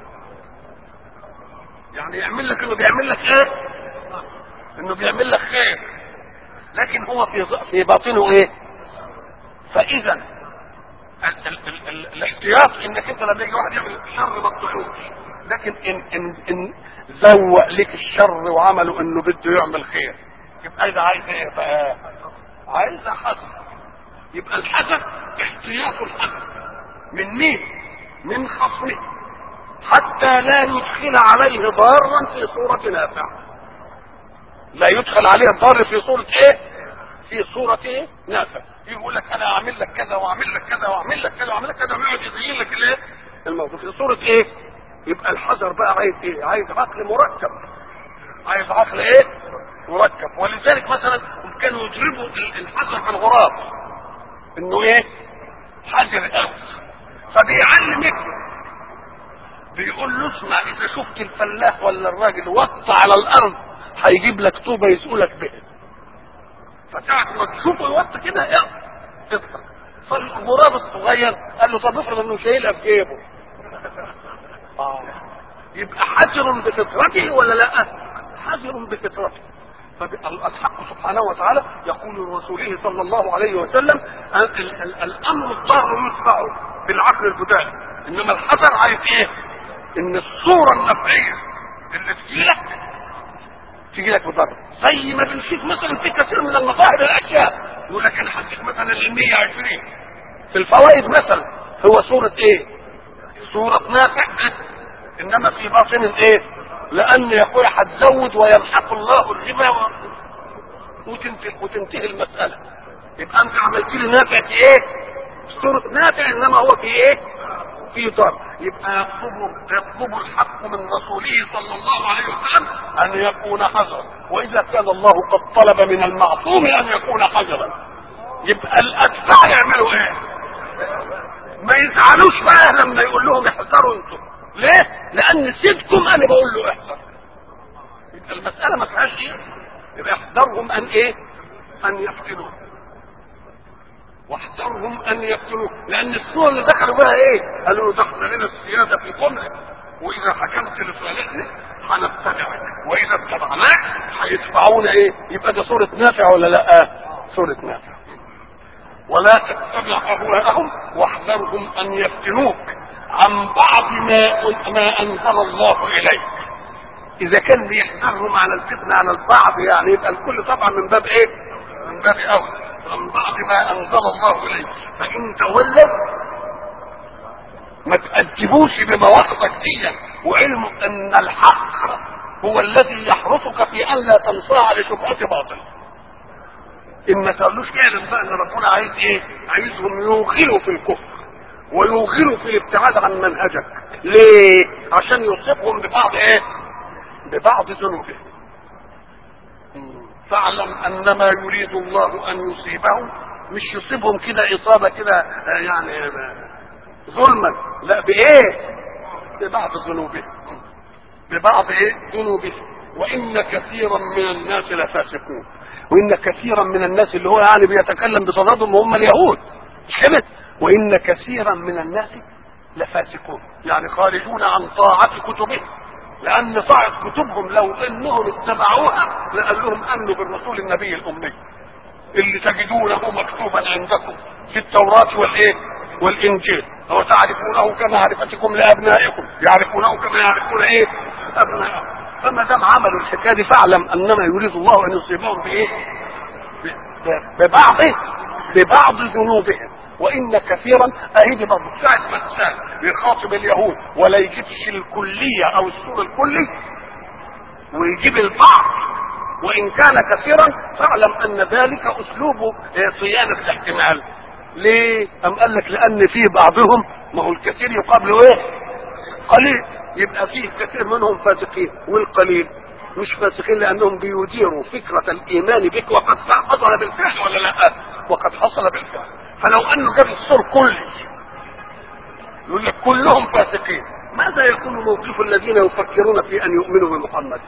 يعني يعمل لك انه بيعمل لك ايه انه بيعمل لك خير لكن هو في في باطنه ايه فاذا ال- ال- ال- ال- الاحتياط انك انت لما يجي واحد يعمل شر ما تطيعوش لكن ان ان ان زوق لك الشر وعمله انه بده يعمل خير يبقى ده عايز ايه بقى عايز حذر يبقى الحذر احتياط الحذر من مين من خصمه حتى لا يدخل عليه ضارا في صورة نافع لا يدخل عليه الضار في صورة ايه في صورة ايه نافع يقول لك انا اعمل لك كذا واعمل لك كذا واعمل لك كذا واعمل لك كذا ويقعد يزين لك الايه الموضوع في صورة ايه يبقى الحذر بقى عايز ايه عايز عقل مركب عايز عقل ايه مركب ولذلك مثلا كانوا يضربوا الحذر في الغراب انه ايه حذر قوي فبيعلم ابنه بيقول له اسمع اذا شفت الفلاح ولا الراجل وط على الارض هيجيب لك طوبه يسألك بها فساعة ما تشوفه يوط كده اطلع فالغراب الصغير قال له طب افرض انه شايلها في جيبه آه. يبقى حذر بفطرته ولا لا حذر بفطرته فالحق سبحانه وتعالى يقول لرسوله صلى الله عليه وسلم ال- ال- ال- الامر الضار يتبع بالعقل البدائي انما الحذر عايز ايه؟ ان الصوره النفعيه اللي تجي لك تجي لك بضر زي ما بنشوف مثلا في كثير من المظاهر الاشياء يقول لك انا هديك مثلا ال 120 في الفوائد مثلا هو صوره ايه؟ صوره نافع انما في باطن ايه؟ لان يقول هتزود ويمحق الله الربا و... وتنتهي, وتنتهي المساله يبقى انت عملت لي نافع في ايه؟ صوره نافع انما هو في ايه؟ في ضر يبقى يطلب يطلب الحق من رسوله صلى الله عليه وسلم ان يكون حذرا واذا كان الله قد طلب من المعصوم ان يكون حذرا يبقى الاتباع يعملوا ايه؟ ما يزعلوش بقى لما يقول لهم احذروا انتم ليه؟ لان سيدكم انا بقول له احذر يبقى المساله ما فيهاش ايه؟ يبقى احذرهم ان ايه؟ ان يفتنوه واحذرهم ان يقتلوه لان الصور اللي دخلوا بها ايه؟ قالوا له دخل لنا السياده في قمرك واذا حكمت لصالحنا هنتبعك واذا اتبعناك هيتبعونا ايه؟ يبقى ده صوره نافع ولا لا؟ صوره نافع ولا تتبع اهواءهم واحذرهم ان يفتنوك عن بعض ما ما انزل الله اليك اذا كان بيحذرهم على الفتنه على البعض يعني يبقى الكل طبعا من باب ايه؟ من باب اولى من بعد ما انزل الله اليك فان تولوا ما تأدبوش بمواقفك دي وعلم ان الحق هو الذي يحرسك في ان لا تنصاع لشبهة باطل ان ما تقولوش اعلم بقى ان ربنا عايز ايه عايزهم يوغلوا في الكفر ويوغلوا في الابتعاد عن منهجك ليه عشان يصيبهم ببعض ايه ببعض ذنوبهم فاعلم انما يريد الله ان يصيبهم مش يصيبهم كده اصابه كده يعني ظلما لا بايه ببعض ذنوبهم ببعض ايه ذنوبهم وان كثيرا من الناس لفاسقون وان كثيرا من الناس اللي هو يعني بيتكلم بصددهم هم اليهود مش كده وان كثيرا من الناس لفاسقون يعني خارجون عن طاعه كتبهم لان طاعه كتبهم لو انهم اتبعوها لقال لهم امنوا بالرسول النبي الامي اللي تجدونه مكتوبا عندكم في التوراه والايه والانجيل هو تعرفونه كمعرفتكم لابنائكم يعرفونه كما يعرفون ايه ابنائهم فما دام عملوا الحكايه دي فاعلم انما يريد الله ان يصيبهم بايه ببعض ببعض ذنوبهم وان كثيرا اهي برضه ساعه ما تسال يخاطب اليهود ولا يجيبش الكليه او السور الكلي ويجيب البعض وان كان كثيرا فاعلم ان ذلك اسلوب صيانه الاحتمال ليه؟ أم قال لك لأن في بعضهم ما هو الكثير يقابله إيه؟ قليل يبقى فيه كثير منهم فاسقين والقليل مش فاسقين لأنهم بيديروا فكرة الإيمان بك وقد حصل بالفعل ولا لا؟ وقد حصل بالفعل فلو أنه جاب السور كلي يقول لك كلهم فاسقين ماذا يكون موقف الذين يفكرون في أن يؤمنوا بمحمد؟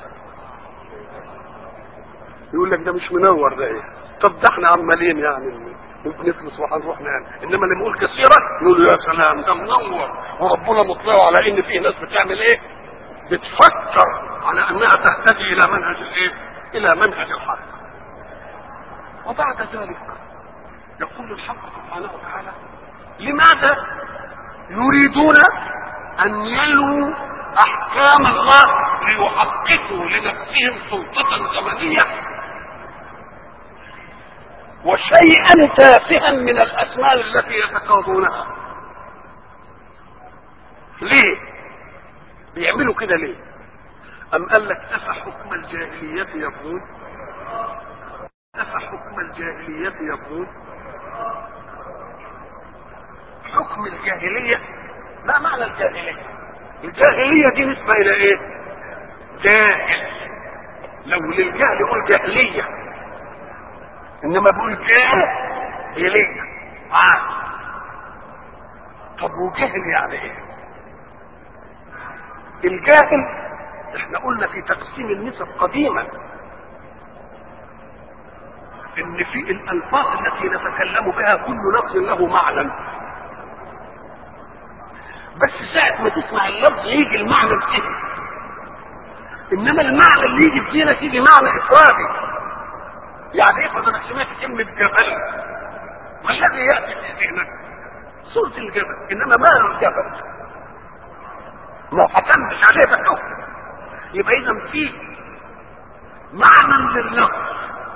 يقول لك ده مش منور ده ايه؟ طب ده احنا عمالين يعني بنفلس وهنروح نعمل انما اللي بيقول كثيرا نقول له يا سلام ده منور وربنا مطلع على ان في ناس بتعمل ايه؟ بتفكر على انها تهتدي الى منهج الايه؟ الى منهج الحق. وبعد ذلك يقول الحق سبحانه وتعالى لماذا يريدون ان يلووا احكام الله ليحققوا لنفسهم سلطه زمنيه وشيئا تافها من الاسماء التي يتقاضونها ليه بيعملوا كده ليه ام قال لك افحكم الجاهليه يبغون افحكم الجاهليه يبغون حكم الجاهليه ما معنى الجاهليه الجاهليه دي نسبه الى ايه جاهل لو للجهل يقول جاهليه انما بيقول جاهلية عاد طب وجهل يعني ايه الجاهل احنا قلنا في تقسيم النسب قديما ان في الالفاظ التي نتكلم بها كل لفظ له معنى بس ساعة ما تسمع اللفظ يجي المعنى الذهني انما المعنى اللي يجي في ذهنك يجي معنى افرادي يعني افرض انك سمعت كلمه جبل ما الذي ياتي في ذهنك؟ صوره الجبل انما ما الجبل ما حكمتش عليه بالحكم يبقى اذا في معنى لللفظ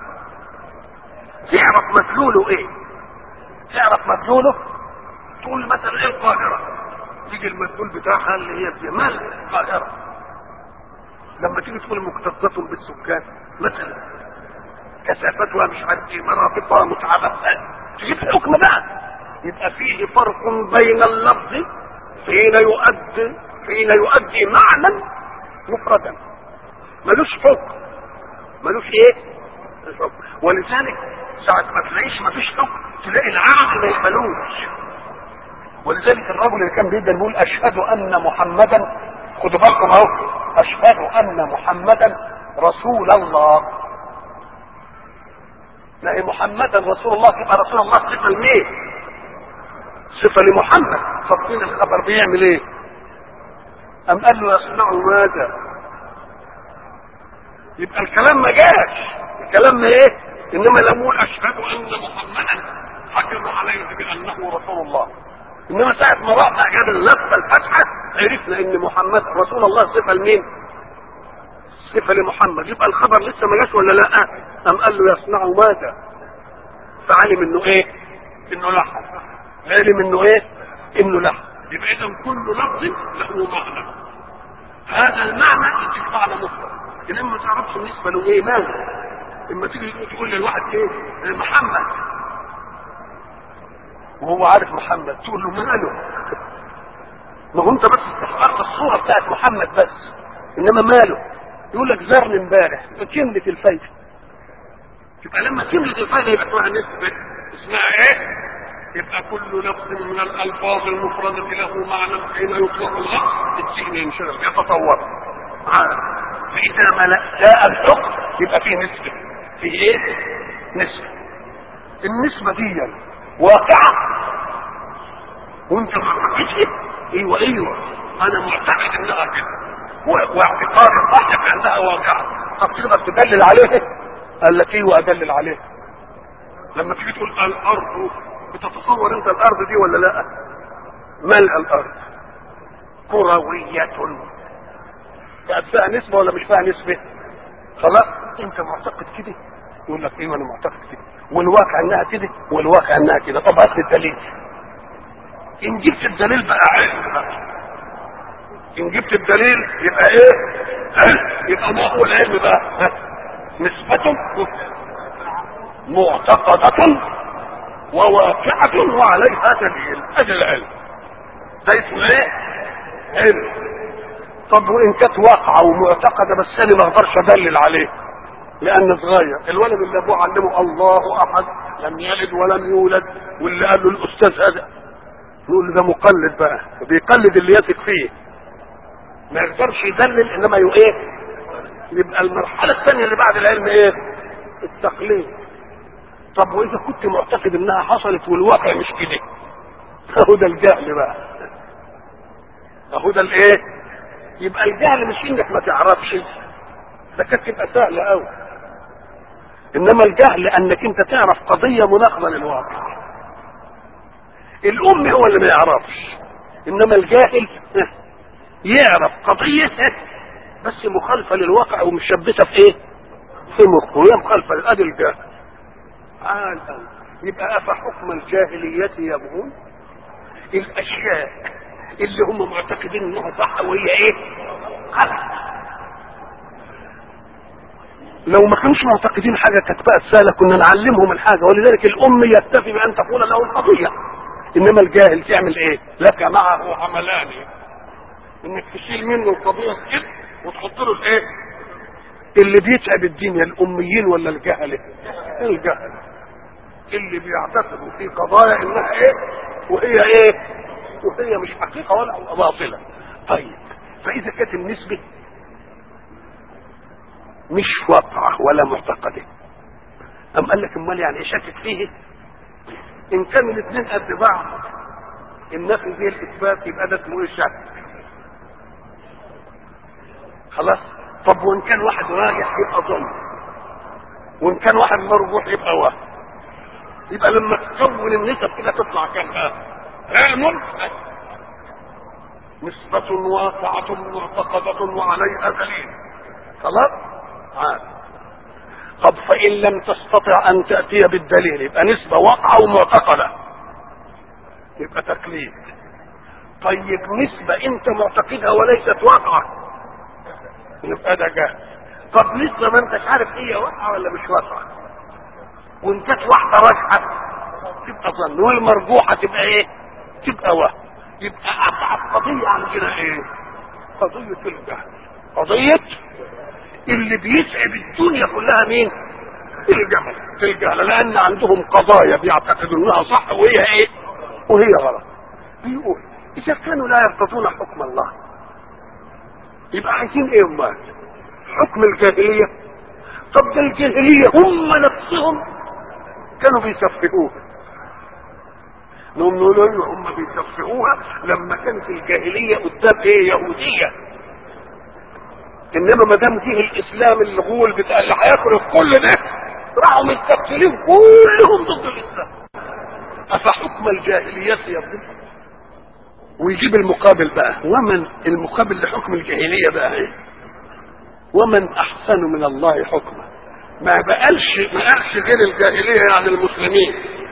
تعرف مدلوله ايه تعرف مدلوله تقول مثلا ايه القاهرة يجي المدلول بتاعها اللي هي جمال القاهرة لما تيجي تقول مكتظة بالسكان مثلا كثافتها مش عارف ايه مرافقها متعبة تجيب حكم بقى يبقى فيه فرق بين اللفظ حين يؤدي حين يؤدي معنى مفردا ملوش حكم ملوش ايه حكم ولذلك ساعة ما تلاقيش مفيش حكم تلاقي العقل ما يقبلوش ولذلك الرجل اللي كان بيقدر بيقول اشهد ان محمدا خدوا بالكم اهو اشهد ان محمدا رسول الله لا محمدا رسول الله تبقى رسول الله صفه لمين؟ صفه لمحمد فاطمين الخبر بيعمل ايه؟ أم قال له يصنع ماذا يبقى الكلام ما جاش الكلام ما ايه انما لم اشهد ان محمدا حكم عليه بانه رسول الله انما ساعه ما راح جاب اللفظه الفتحه عرفنا ان محمد رسول الله صفه لمين صفه لمحمد يبقى الخبر لسه ما جاش ولا لا ام قال له يصنع ماذا فعلم انه ايه انه لحن علم انه ايه انه لحن يبقى اذا كل لفظ له معنى هذا المعنى يديك معنى مفرد انما ما تعرفش بالنسبه له ايه ماذا اما تيجي تقول للواحد ايه محمد وهو عارف محمد تقول له ماله ما هو انت بس استحققت الصوره بتاعت محمد بس انما ماله يقول لك زرني امبارح كملة الفايده يبقى لما كملة الفايده يبقى اسمها نسبه اسمها ايه يبقى كل لفظ من الالفاظ المفردة له معنى حين يطلق اللفظ الذهن ينشغل يتطور فاذا ما جاء الحكم يبقى فيه نسبة فيه ايه نسبة النسبة دي واقعة وانت معتقد ايوه ايوه انا معتقد انها كده واعتقاد الصح بانها واقعة طب تقدر تدلل عليه قال لك ايوه ادلل عليه لما تيجي تقول الارض بتتصور انت الارض دي ولا لا ملء الارض كروية بقت فيها نسبة ولا مش فيها نسبة خلاص انت معتقد كده يقول لك ايوه انا معتقد كده والواقع انها كده والواقع انها كده طب هات لي الدليل ان جبت الدليل بقى علم بقى ان جبت الدليل يبقى ايه علم يبقى ما هو العلم بقى نسبة معتقدة وواقعة وعليها دليل ادي العلم ده اسمه ايه علم طب وان كانت واقعة ومعتقدة بس انا ما اقدرش ادلل عليه لان صغير الولد اللي ابوه علمه الله احد لم يلد ولم يولد واللي قال له الاستاذ هذا نقول ده مقلد بقى بيقلد اللي يثق فيه ما يقدرش يدلل انما يو ايه يبقى المرحله الثانيه اللي بعد العلم ايه التقليد طب واذا كنت معتقد انها حصلت والواقع مش كده اهو ده الجهل بقى اهو ده الايه يبقى الجهل مش انك ما تعرفش ده كانت تبقى سهله قوي انما الجهل انك انت تعرف قضيه مناقضه للواقع الام هو اللي ما يعرفش انما الجاهل يعرف قضيه بس مخالفه للواقع ومشبثه في ايه في مخه وهي مخالفه ادي الجهل عال يبقى افحكم الجاهليه يبغون الاشياء اللي هم معتقدين انها صح وهي ايه غلط لو ما كانوش معتقدين حاجه كانت بقت سهله كنا نعلمهم الحاجه ولذلك الام يكتفي بان تقول له القضيه انما الجاهل تعمل ايه لك معه عملان انك تشيل منه القضيه كده وتحط له الايه اللي بيتعب الدنيا الاميين ولا الجهله الجهل اللي بيعتقدوا في قضايا انها ايه وهي ايه وهي مش حقيقه ولا باطله طيب فاذا كانت النسبه مش واقعه ولا معتقده ام قال لك امال يعني شكك فيه ان كانوا الاثنين قد بعض النفي زي الاثبات يبقى ده اسمه ايه شك خلاص طب وان كان واحد راجح يبقى ظن وان كان واحد مرجوح يبقى وهم يبقى لما تكون النسب كده تطلع كام بقى علم نسبة واقعة معتقدة وعليها دليل خلاص عاد طب فإن لم تستطع أن تأتي بالدليل يبقى نسبة واقعة ومعتقدة يبقى تقليد طيب نسبة أنت معتقدها وليست واقعة يبقى ده جهل طب نسبة ما أنتش عارف هي واقعة ولا مش واقعة وإن كانت واحدة راجحة تبقى ظن والمرجوحة تبقى إيه؟ تبقى وهم يبقى أصعب قضية عندنا إيه؟ قضية الجهل قضية اللي بيتعب الدنيا كلها مين؟ الجهل الجهل لأن عندهم قضايا بيعتقدوا إنها صح وهي إيه؟ وهي غلط بيقول إذا كانوا لا يرتضون حكم الله يبقى عايزين إيه أمال؟ حكم الجاهلية طب ده الجاهلية هم نفسهم كانوا بيسفهوها نقوم نقول له هم بيسفهوها لما كانت الجاهلية قدام ايه يهودية انما ما دام جه الاسلام الغول بتاع اللي هياكل الكل ده راحوا متكفلين كلهم ضد الاسلام افحكم الجاهلية يبدو ويجيب المقابل بقى ومن المقابل لحكم الجاهلية بقى ايه ومن احسن من الله حكما ما بقالش ما قالش غير الجاهلية يعني المسلمين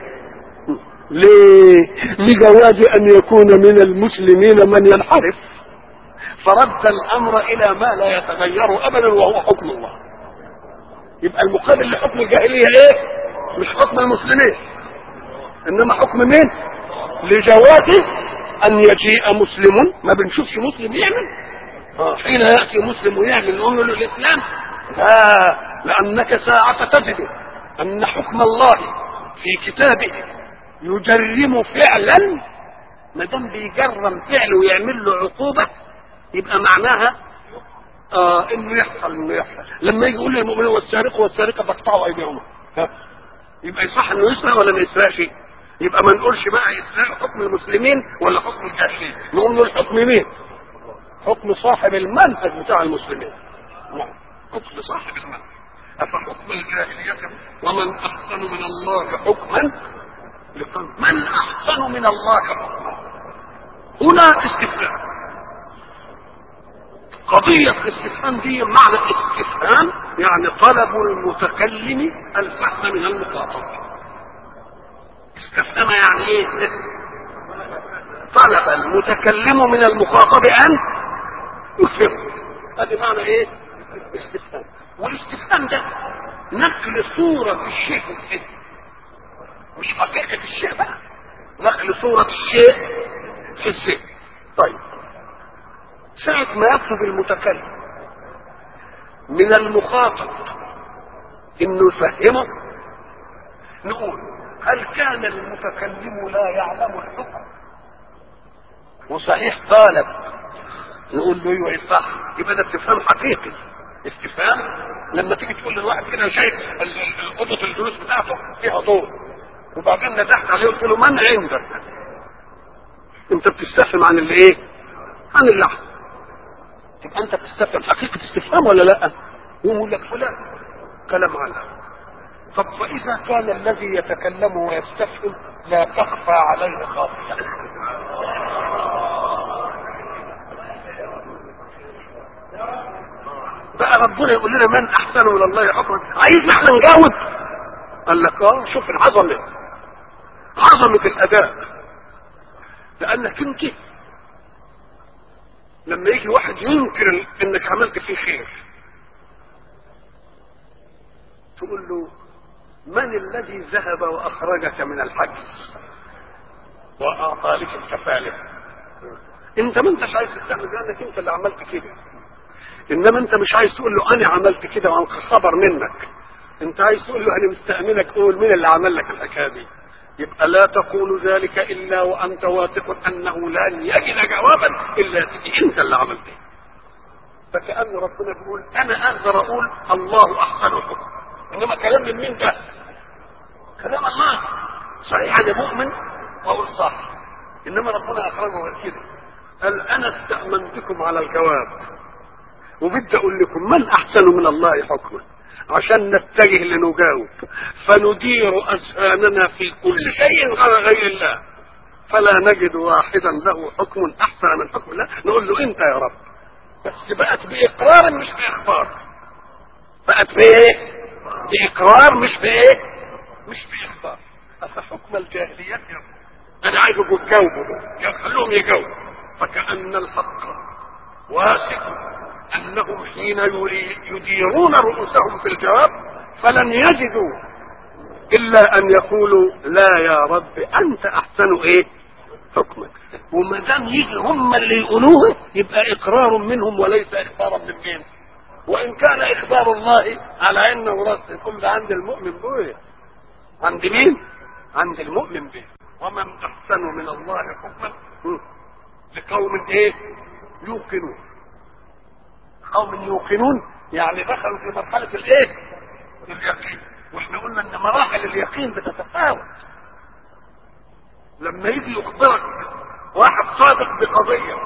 ليه لجواز ان يكون من المسلمين من ينحرف فرد الامر الى ما لا يتغير ابدا وهو حكم الله يبقى المقابل لحكم الجاهليه ايه مش حكم المسلمين انما حكم مين لجواز ان يجيء مسلم ما بنشوفش مسلم يعمل آه حين ياتي مسلم ويعمل نقول له الاسلام لا لانك ساعه تجد ان حكم الله في كتابه يجرم فعلا ما دام بيجرم فعل ويعمل له عقوبه يبقى معناها آه انه يحصل انه يحصل لما يجي يقول للمؤمنين والسارق والسارقه فاقطعوا ايديهما يبقى يصح انه يسرق ولا ما يسرقش يبقى ما نقولش بقى يسرق حكم المسلمين ولا حكم الجاهلين نقول له الحكم مين حكم صاحب المنهج بتاع المسلمين نعم حكم صاحب المنهج افحكم الجاهليه ومن احسن من الله حكما لقوم من احسن من الله حكما هنا استفهام قضية الاستفهام دي معنى استفهام يعني طلب المتكلم الفهم من المخاطب استفهام يعني ايه طلب المتكلم من المخاطب ان يفهم هذه معنى ايه استفهام والاستفهام ده نقل صورة الشيء في الذهن مش حقيقة الشيء بقى نقل صورة الشيء في الذهن طيب ساعة ما يطلب المتكلم من المخاطب انه يفهمه نقول هل كان المتكلم لا يعلم الحكم وصحيح طالب نقول له ايوه صح يبقى ده استفهام حقيقي استفهام لما تيجي تقول للواحد كده شايف اوضه الجلوس بتاعته فيها ضوء وبعدين ندحت عليه قلت له من عندك انت بتستفهم عن اللي ايه عن اللحم تبقى انت بتستفهم حقيقه استفهام ولا لا يقول لك فلان كلام عنها طب فاذا كان الذي يتكلم ويستفهم لا تخفى عليه خافيه بقى ربنا يقول لنا من احسن من الله حكما عايزنا احنا نجاوب قال لك اه شوف العظمه عظمه الاداء لانك انت لما يجي واحد ينكر انك عملت فيه خير تقول له من الذي ذهب واخرجك من الحجز واعطى لك الكفاله انت ما انتش عايز تستعمل لانك انت اللي عملت كده انما انت مش عايز تقول له انا عملت كده وعن خبر منك انت عايز تقول له انا مستأمنك قول مين اللي عمل لك الحكايه دي يبقى لا تقول ذلك الا وانت واثق انه لن يجد جوابا الا تجي انت اللي عملته فكأن ربنا بيقول انا اقدر اقول الله احسن الحكم انما كلام من مين ده كلام الله صحيح انا مؤمن واقول صح انما ربنا اخرجه كده قال انا استأمنتكم على الجواب وبدي اقول لكم من احسن من الله حكما عشان نتجه لنجاوب فندير اذهاننا في كل شيء غير الله فلا نجد واحدا له حكم احسن من حكم الله نقول له انت يا رب بس بقت باقرار مش باخبار بقت بايه باقرار مش بايه مش باخبار افحكم الجاهليه يبغون انا عايزكم تجاوبوا خلوهم يجاوبوا فكأن الحق واثق انهم حين يديرون رؤوسهم في الجواب فلن يجدوا الا ان يقولوا لا يا رب انت احسن ايه حكمك وما دام يجي هم اللي يقولوه يبقى اقرار منهم وليس اخبارا من مين وان كان اخبار الله على انه راس يكون ده عند المؤمن به عند مين عند المؤمن به ومن احسن من الله حكما لقوم ايه يوقنون قوم يوقنون يعني دخلوا في مرحله الايه اليقين واحنا قلنا ان مراحل اليقين بتتفاوت لما يجي يخبرك واحد صادق بقضيه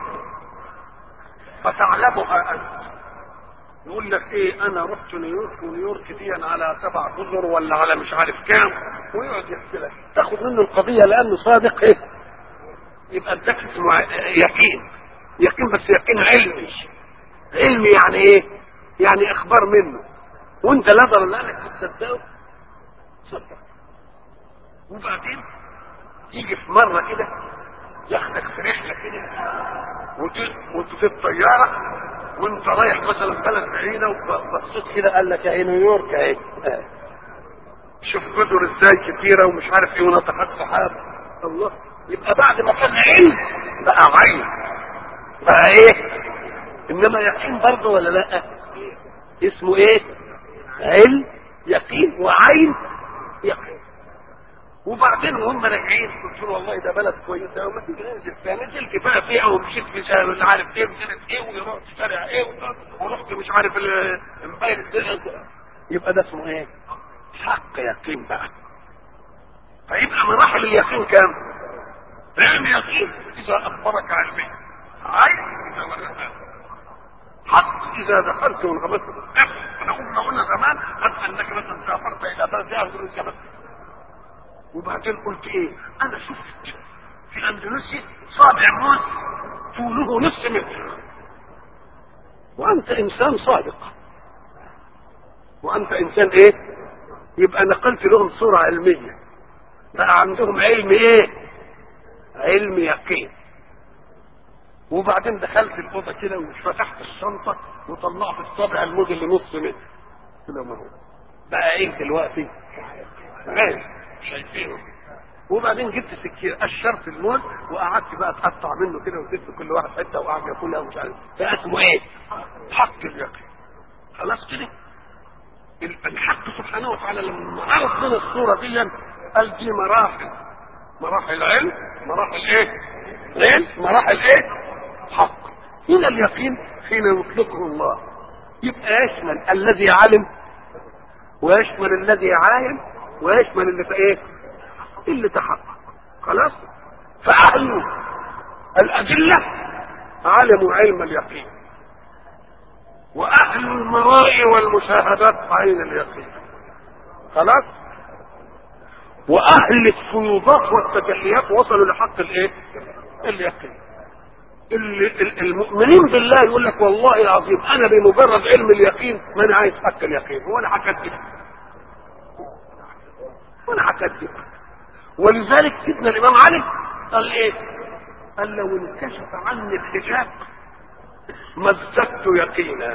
فتعلمها انت يقول لك ايه انا رحت نيويورك ونيويورك دي على سبع جزر ولا على مش عارف كام ويقعد يحكي لك تاخد منه القضيه لانه صادق ايه يبقى اداك اسمه يقين يقين بس يقين علمي علمي يعني ايه يعني اخبار منه وانت لا ضرر لانك تصدقه صدق وبعدين يجي في مره كده ياخدك في رحله كده وانت في الطياره وانت رايح مثلا بلد بعيده وبصيت كده قال لك اهي نيويورك اهي شوف جزر ازاي كتيره ومش عارف ايه ونطحات سحاب الله يبقى بعد ما كان علم بقى عين بقى ايه انما يقين برضه ولا لا اسمه ايه علم يقين وعين يقين وبعدين وهم راجعين قلت له والله ده بلد كويس قوي ما تيجي ننزل فيها نزل كفايه فيها ومشيت في شارع مش عارف ايه ومشيت ايه ورحت شارع ايه ورحت مش عارف الموبايل يبقى ده اسمه ايه؟ حق يقين بقى فيبقى مراحل اليقين كام؟ علم يقين اذا اخبرك علمي عين اذا ورثها حق اذا دخلت وانغمست احنا قلنا قلنا زمان قد انك مثلا سافرت الى بلد يهجر الجبل وبعدين قلت ايه انا شفت في اندونيسيا صابع موز طوله نصف متر وانت انسان صادق وانت انسان ايه يبقى نقلت لهم صورة علمية بقى عندهم علم ايه علم يقين وبعدين دخلت الأوضة كده وفتحت الشنطة وطلعت الصابع الموز اللي نص متر كده ما هو بقى ايه دلوقتي عين شايفينه وبعدين جبت سكين قشرت الموز وقعدت بقى اتقطع منه كده واديت كل واحد حته وقعد ياكلها ومش عارف فاسمه ايه؟ حق اليقين خلاص كده الحق سبحانه وتعالى لما عرض لنا الصوره دي قال دي مراحل مراحل علم مراحل ايه؟ علم مراحل ايه؟ حق هنا اليقين حين يطلقه الله يبقى يشمل الذي علم ويشمل الذي عاين ويشمل اللي في ايه اللي تحقق خلاص فأهل الأدلة علموا علم اليقين وأهل المرائي والمشاهدات عين اليقين خلاص وأهل الفيوضات والتجليات وصلوا لحق الايه اليقين المؤمنين بالله يقول لك والله العظيم انا بمجرد علم اليقين ما انا عايز حق اليقين وانا هكذب وانا هكذب ولذلك سيدنا الامام علي قال ايه قال لو انكشف عني الحجاب ما ازددت يقينا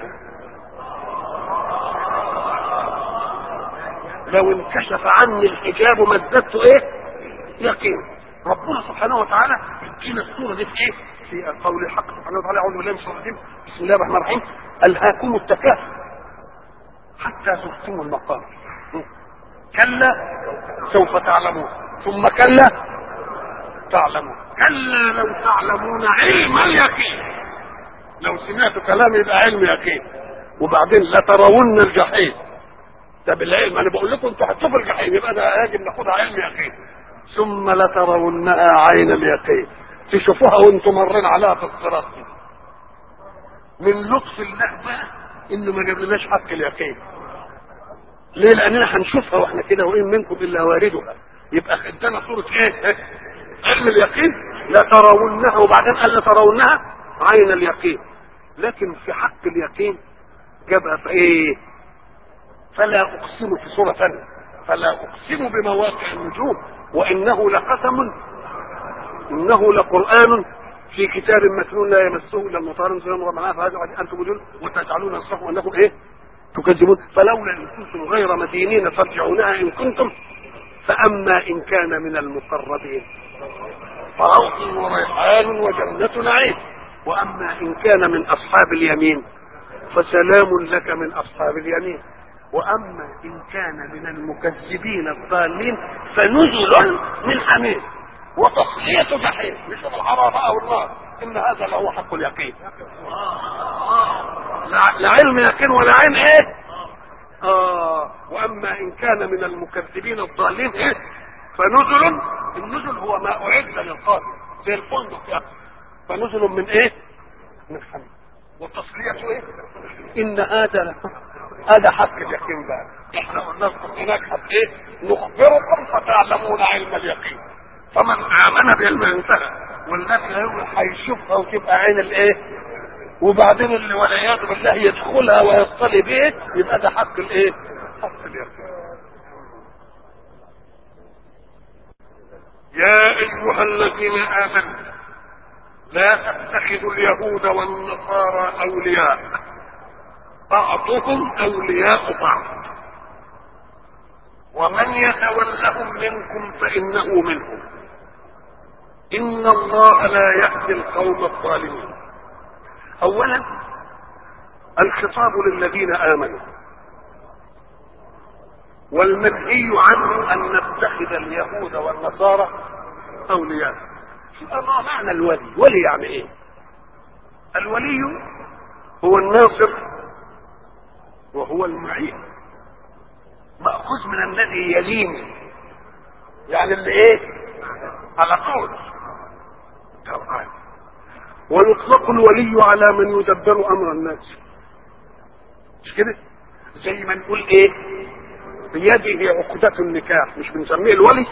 لو انكشف عني الحجاب ما ازددت ايه يقين ربنا سبحانه وتعالى يدينا الصوره دي في ايه في قول الحق سبحانه وتعالى اعوذ بالله من الشيطان الرجيم بسم الله الرحمن الرحيم الهاكم التكاثر حتى زرتم المقام كلا سوف تعلمون ثم كلا تعلمون كلا لو تعلمون علم اليقين لو سمعتوا كلام يبقى علم يقين وبعدين لترون الجحيم ده بالعلم انا بقول لكم انتوا هتشوفوا الجحيم يبقى ده يجب ناخدها علم يقين ثم لترونها عين اليقين تشوفوها وانتم مرين عليها في الصراط من لطف الله بقى انه ما جابلناش حق اليقين ليه لاننا هنشوفها واحنا كده وان منكم الا واردها يبقى ادانا صوره ايه علم اليقين لا ترونها وبعدين قال لا ترونها عين اليقين لكن في حق اليقين جابها في ايه فلا اقسم في صوره ثانيه فلا اقسم بمواقع النجوم وانه لقسم انه لقران في كتاب مكنون لا يمسه الا المطهرون سلام ومعناه فهذا انتم مجنون وتجعلون اصلكم انكم ايه تكذبون فلولا ان كنتم غير مدينين ترجعونها ان كنتم فاما ان كان من المقربين فروح وريحان وجنة نعيم واما ان كان من اصحاب اليمين فسلام لك من اصحاب اليمين واما ان كان من المكذبين الضالين فنزل من حميم وتصلية جحيم مش الحرارة او النار ان هذا لهو حق اليقين لا, لا علم يقين ولا عين ايه اه واما ان كان من المكذبين الضالين ايه فنزل النزل هو ما اعد للقادم زي الفندق يعني فنزل من ايه من حميم وتصلية ايه ان هذا هذا حق اليقين بقى احنا قلنا هناك حق ايه نخبركم فتعلمون علم اليقين فمن امن بعلم انتهى والذي هيشوفها وتبقى عين الايه وبعدين اللي والعياذ بالله يدخلها ويصطلي به يبقى ده حق الايه حق اليقين يا ايها الذين امنوا لا تتخذوا اليهود والنصارى اولياء بعضهم اولياء بعض ومن يتولهم منكم فانه منهم ان الله لا يهدي القوم الظالمين اولا الخطاب للذين امنوا والمنهي عنه ان نتخذ اليهود والنصارى اولياء ما معنى الولي ولي يعني ايه الولي هو الناصر وهو المعين مأخوذ من الذي يليني يعني اللي ايه على طول طبعا ويطلق الولي على من يدبر امر الناس مش كده زي ما نقول ايه بيده عقدة النكاح مش بنسميه الولي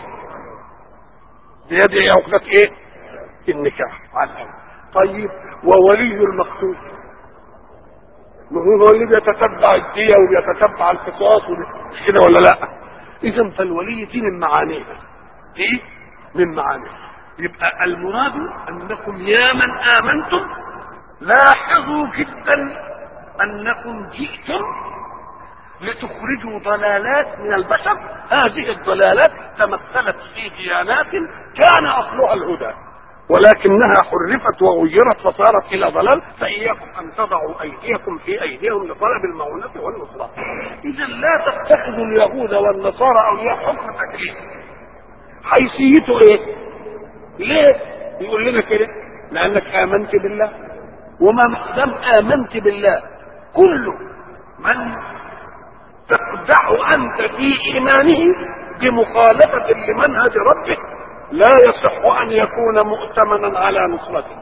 بيده عقدة ايه النكاح طيب وولي المقتول ما هو اللي بيتتبع الدية وبيتتبع القصاص مش كده ولا لا اذا فالولي دي من معانيها دي من معانيها يبقى المراد انكم يا من امنتم لاحظوا جدا انكم جئتم لتخرجوا ضلالات من البشر هذه الضلالات تمثلت في ديانات كان اصلها الهدى ولكنها حرفت وغيرت فصارت الى ضلال فاياكم ان تضعوا ايديكم في ايديهم لطلب المعونه والنصره اذا لا تتخذوا اليهود والنصارى اولياء حكم تكليف حيثيته ايه ليه يقول لنا كده لانك امنت بالله وما دام امنت بالله كل من تقدح انت في ايمانه بمخالفه لمنهج ربك لا يصح ان يكون مؤتمنا على نصرتك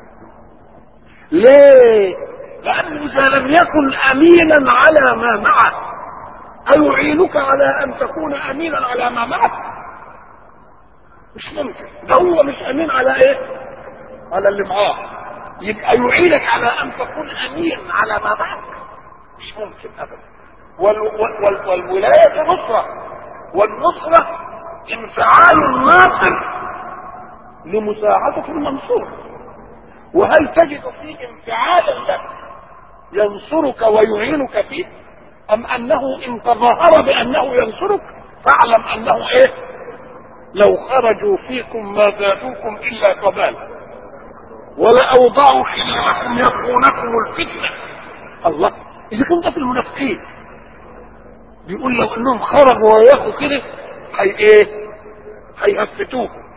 ليه لانه اذا لم يكن امينا على ما معه ايعينك على ان تكون امينا على ما معك مش ممكن ده هو مش امين على ايه على اللي معاه يبقى يعينك على ان تكون امين على ما معك مش ممكن ابدا وال وال والولايه نصره والنصره انفعال الناصر لمساعدة المنصور وهل تجد فيه انفعالا لك ينصرك ويعينك فيه ام انه ان تظاهر بانه ينصرك فاعلم انه ايه لو خرجوا فيكم ما زادوكم الا قبالا ولأوضعوا خلالكم يبغونكم الفتنة الله إذا كنت في المنافقين بيقول لو انهم خرجوا وياخوا كده هي ايه هيهفتوكم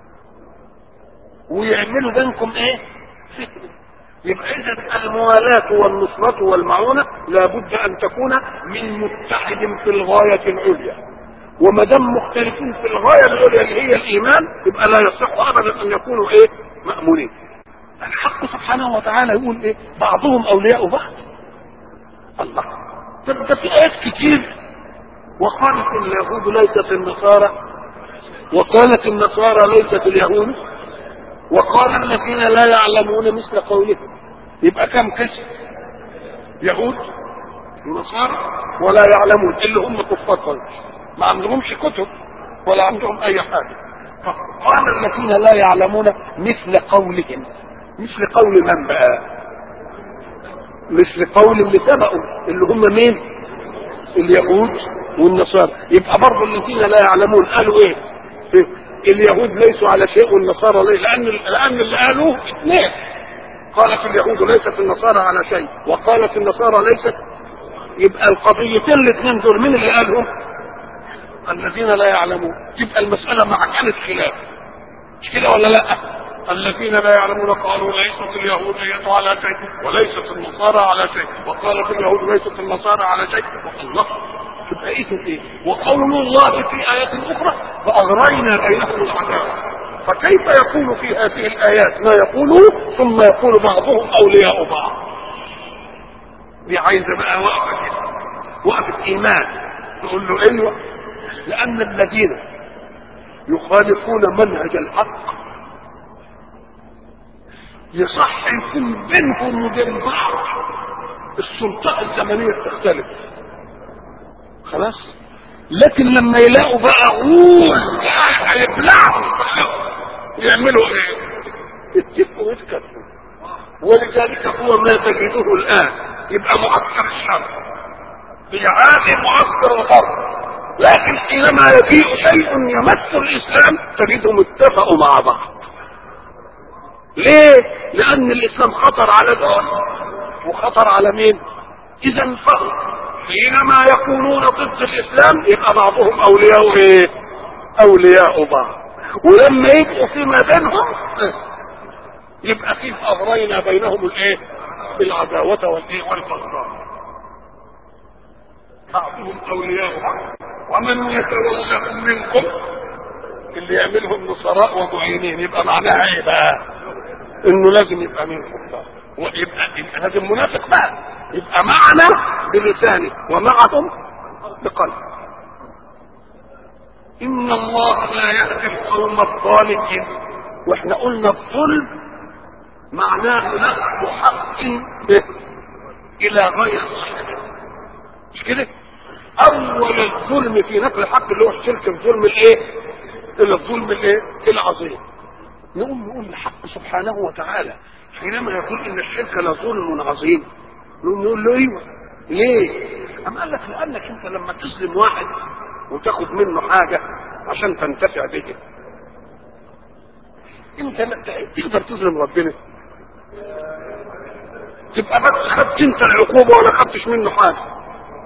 ويعملوا بينكم ايه فتنة يبقى اذا الموالاة والنصرة والمعونة لابد ان تكون من متحد في الغاية العليا وما دام مختلفين في الغاية العليا اللي هي الايمان يبقى لا يصح ابدا ان يكونوا ايه مأمونين الحق سبحانه وتعالى يقول ايه بعضهم اولياء بعض الله طب ده في ايات كتير وقالت اليهود ليست النصارى وقالت النصارى ليست اليهود وقال الذين لا يعلمون مثل قولهم يبقى كم قسم يهود ونصارى ولا يعلمون اللي هم كفار قريش ما عندهمش كتب ولا عندهم اي حاجه قال الذين لا يعلمون مثل قولهم مثل قول من بقى مثل قول اللي سبقوا اللي هم مين اليهود والنصارى يبقى برضه الذين لا يعلمون قالوا ايه, إيه؟ اليهود ليسوا على شيء والنصارى ليس لان لان اللي قالوه اثنين قالت اليهود ليست النصارى على شيء وقالت النصارى ليست يبقى القضيتين الاثنين دول مين اللي قالهم الذين لا يعلمون تبقى المسألة مع كانت خلاف مش كده ولا لا الذين لا يعلمون قالوا ليست اليهودية على شيء وليست النصارى على شيء وقالت اليهود ليست النصارى على شيء الله تبقى ايه ايه وقول الله في آيات أخرى فأغرينا بينهم العداوة فكيف يكون في هذه الآيات ما يقوله ثم يقول بعضهم أولياء بعض دي عايزة بقى وقفة كده وقفة إيمان تقول له أيوه لأن الذين يخالفون منهج الحق يصح يكون بينهم وبين بعض السلطات الزمنية تختلف خلاص لكن لما يلاقوا بقى غول هيبلعهم كلهم يعملوا ايه؟ يتفقوا ويتكلموا ولذلك هو ما تجده الان يبقى معسكر الشر بيعادي معسكر الغرب لكن حينما يجيء شيء يمس الاسلام تجدهم اتفقوا مع بعض ليه لان الاسلام خطر على دول وخطر على مين اذا فهم حينما يكونون ضد الاسلام يبقى بعضهم اولياء ايه اولياء بعض ولما يبقوا فيما بينهم يبقى في اغرينا بينهم الايه العداوة والايه والبغضاء بعضهم اولياء بعض ومن يتولهم منكم اللي يعملهم نصراء ومعينين يبقى معناها ايه بقى انه لازم يبقى من كفار ويبقى يبقى لازم منافق بقى يبقى معنا بلسانه ومعهم بقلبه ان الله لا يهدي القوم الظالمين واحنا قلنا الظلم معناه نقل حق الى غير صاحبه مش كده اول الظلم في نقل الحق اللي هو الشرك الظلم الايه اللي الظلم الايه العظيم نقول نقول الحق سبحانه وتعالى حينما يقول ان الشرك لظلم عظيم نقول له ايوه ليه؟ أم قال لك لانك انت لما تظلم واحد وتاخد منه حاجه عشان تنتفع به انت لا تقدر تظلم ربنا تبقى بس خدت انت العقوبه ولا خدتش منه حاجه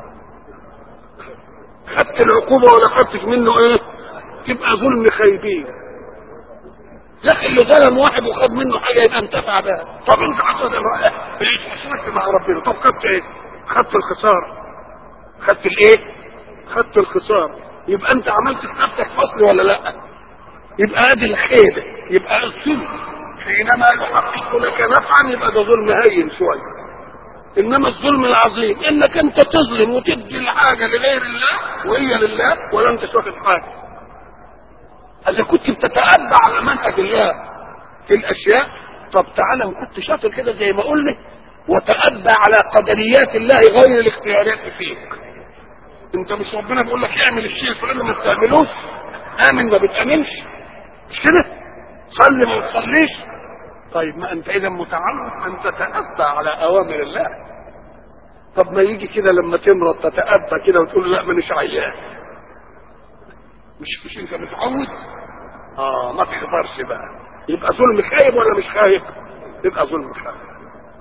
خدت العقوبه ولا خدتش منه ايه تبقى ظلم خايبين لكن اللي ظلم واحد وخد منه حاجه يبقى انتفع بها طب انت حصل اشركت مع ربنا طب خدت ايه خدت الخساره خدت الايه خدت الخساره يبقى انت عملت في نفسك فصل ولا لا يبقى ادي الخيبه يبقى الظلم حينما يحقق لك نفعا يبقى ده ظلم هين شويه انما الظلم العظيم انك انت تظلم وتدي الحاجه لغير الله وهي لله ولا انت واخد حاجه اذا كنت بتتأبع على منهج الله في الاشياء طب تعالى ان كنت شاطر كده زي ما قلنا وتأبع على قدريات الله غير الاختيارات فيك انت مش ربنا بيقول لك اعمل الشيء الفلاني ما بتعملوش امن ما بتامنش مش كده صلي ما بتصليش طيب ما انت اذا متعلق ان تتأبى على اوامر الله طب ما يجي كده لما تمرض تتأبى كده وتقول لا مانيش عيان مش مش انت متعود اه ما تقدرش بقى يبقى ظلم خايب ولا مش خايب يبقى ظلم خايب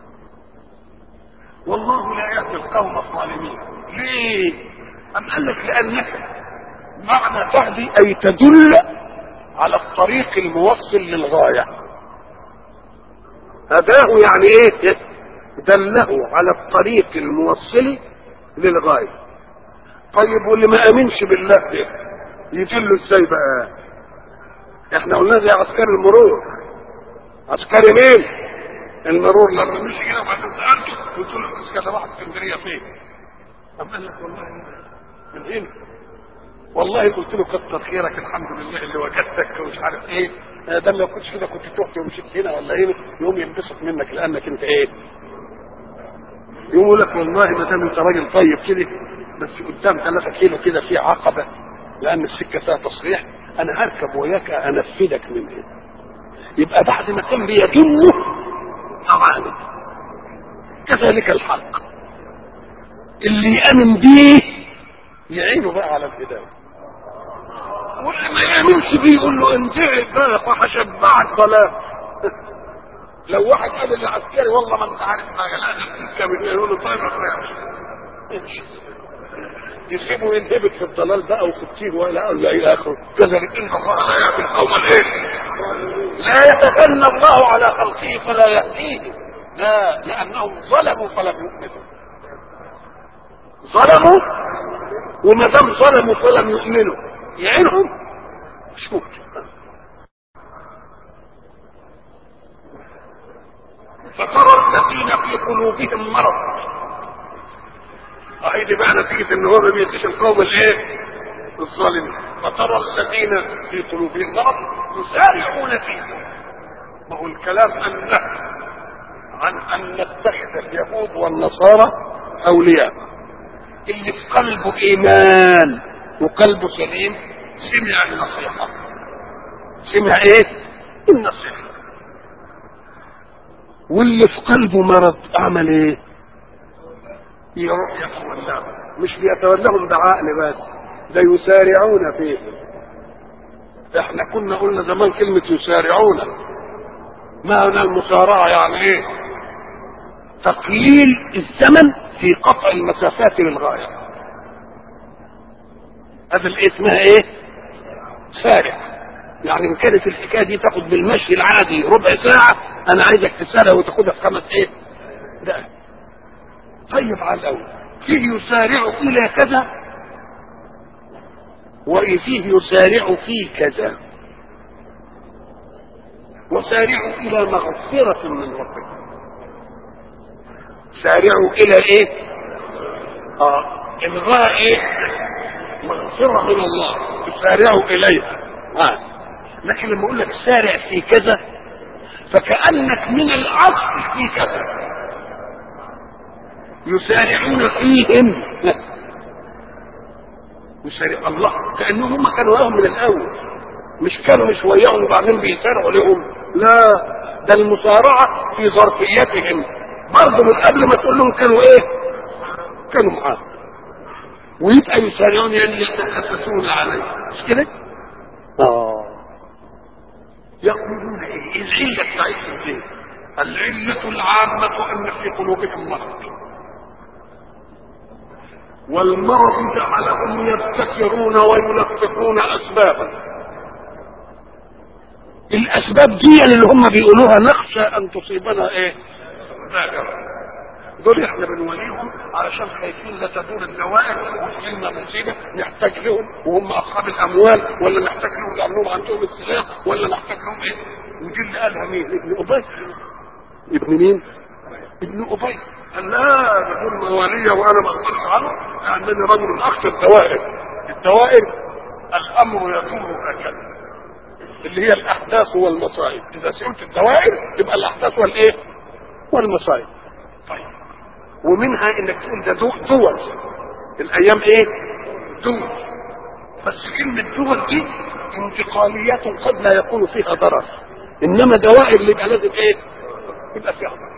والله لا يهدي القوم الظالمين ليه ام قال لك لانك معنى تهدي اي تدل على الطريق الموصل للغايه هداه يعني ايه دله على الطريق الموصل للغايه طيب واللي ما امنش بالله ده يدله ازاي بقى احنا قلنا زي عسكري المرور عسكري مين المرور لما مشي كده وبعدين سالته قلت له بس كده راح اسكندريه فين قام قال لك والله من هنا والله قلت له كتر خيرك الحمد لله اللي وجدتك ومش عارف ايه ده لو كنتش كده كنت تحت ومشيت هنا ولا هنا يوم ينبسط منك لانك انت ايه يقوم يقول لك والله ما دام انت راجل طيب كده بس قدام ثلاثة كيلو كده في عقبة لأن السكة فيها تصريح أنا هركب وياك أنفذك من هنا يبقى بعد ما كان بيدله أعاند كذلك الحق اللي يأمن بيه يعينه بقى على الهداية واللي ما يأمنش بيه يقول له انتهي بقى فهشبعك ضلال لو واحد قال للعسكري والله ما انت عارف حاجه لا السكه من يقول له طيب امشي يسيبه ينهبط في الضلال بقى وفي التيه ولا الى اخره كذلك ان الله لا يهدي القوم الايه لا يتثنى الله على خلقه فلا يهديه لا لانهم ظلموا فلم يؤمنوا ظلموا وما دام ظلموا فلم يؤمنوا يعينهم مش ممكن فترى الذين في قلوبهم مرض اهي بقى نتيجة ان هو ما بيديش القوم الايه الظالمين فترى الذين في قلوبهم مرض يسارعون فيه ما هو الكلام ان عن ان نتخذ اليهود والنصارى اولياء اللي في قلبه ايمان وقلبه سليم سمع النصيحة سمع ايه النصيحة واللي في قلبه مرض اعمل ايه يروح يتولاهم مش بيتولاهم بعقل بس ده يسارعون فيه احنا كنا قلنا زمان كلمة يسارعون ما هنا المسارعة يعني ايه تقليل الزمن في قطع المسافات للغاية هذا الايه اسمها ايه سارع يعني ان كانت الحكايه دي تاخد بالمشي العادي ربع ساعه انا عايزك تسالها وتاخدها في خمس ايه دقائق طيب على الاول فيه يسارع الى كذا وفيه يسارع في كذا وسارعوا الى مغفرة من ربكم سارعوا الى ايه اه الغاء ايه مغفرة من الله تسارعوا اليها آه. لكن لما اقول لك سارع في كذا فكأنك من الأصل في كذا يسارعون فيهم يسارع الله كأنهم هم كانوا وياهم من الأول مش كانوا مش وياهم وبعدين بيسارعوا لهم لا ده المسارعة في ظرفيتهم برضه من قبل ما تقول لهم كانوا ايه كانوا معاه ويبقى يسارعون يعني يتحسسون عليه مش كده؟ اه يقولون ايه العلة بتاعتهم ايه العلة العامة ان في قلوبهم مرض والمرض جعلهم يبتكرون ويلفقون اسبابا الاسباب دي اللي هم بيقولوها نخشى ان تصيبنا ايه ذاكرة دول احنا بنوليهم علشان خايفين لا تدور الدوائر وتجيلنا مصيبه نحتاج لهم وهم اصحاب الاموال ولا نحتاج لهم لانهم عندهم السلاح ولا نحتاج لهم ايه؟ ودي اللي قالها مين؟ ابن ابي ابن مين؟ ابن ابي قال لا ده دول موالية وانا ما اقدرش عنه لانني رجل اخشى الدوائر الدوائر الامر يدور هكذا اللي هي الاحداث والمصائب اذا سئلت الدوائر يبقى الاحداث والايه؟ والمصائب طيب ومنها انك تقول ده دول, دول الايام ايه دول بس كلمة دول دي انتقاليات قد لا يكون فيها ضرر انما دوائر اللي يبقى لازم ايه يبقى فيها ضرر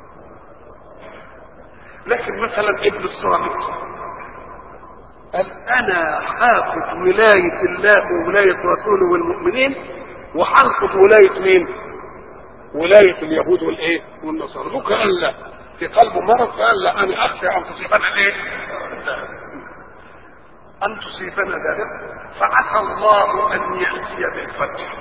لكن مثلا ابن الصامت قال انا هاخد ولاية الله وولاية رسوله والمؤمنين وهنقض ولاية مين ولاية اليهود والايه والنصارى دوك قال لا في قلبه مرض فقال لا انا اخشى ان تصيبنا ايه ان تصيبنا ذلك فعسى الله ان ياتي بالفتح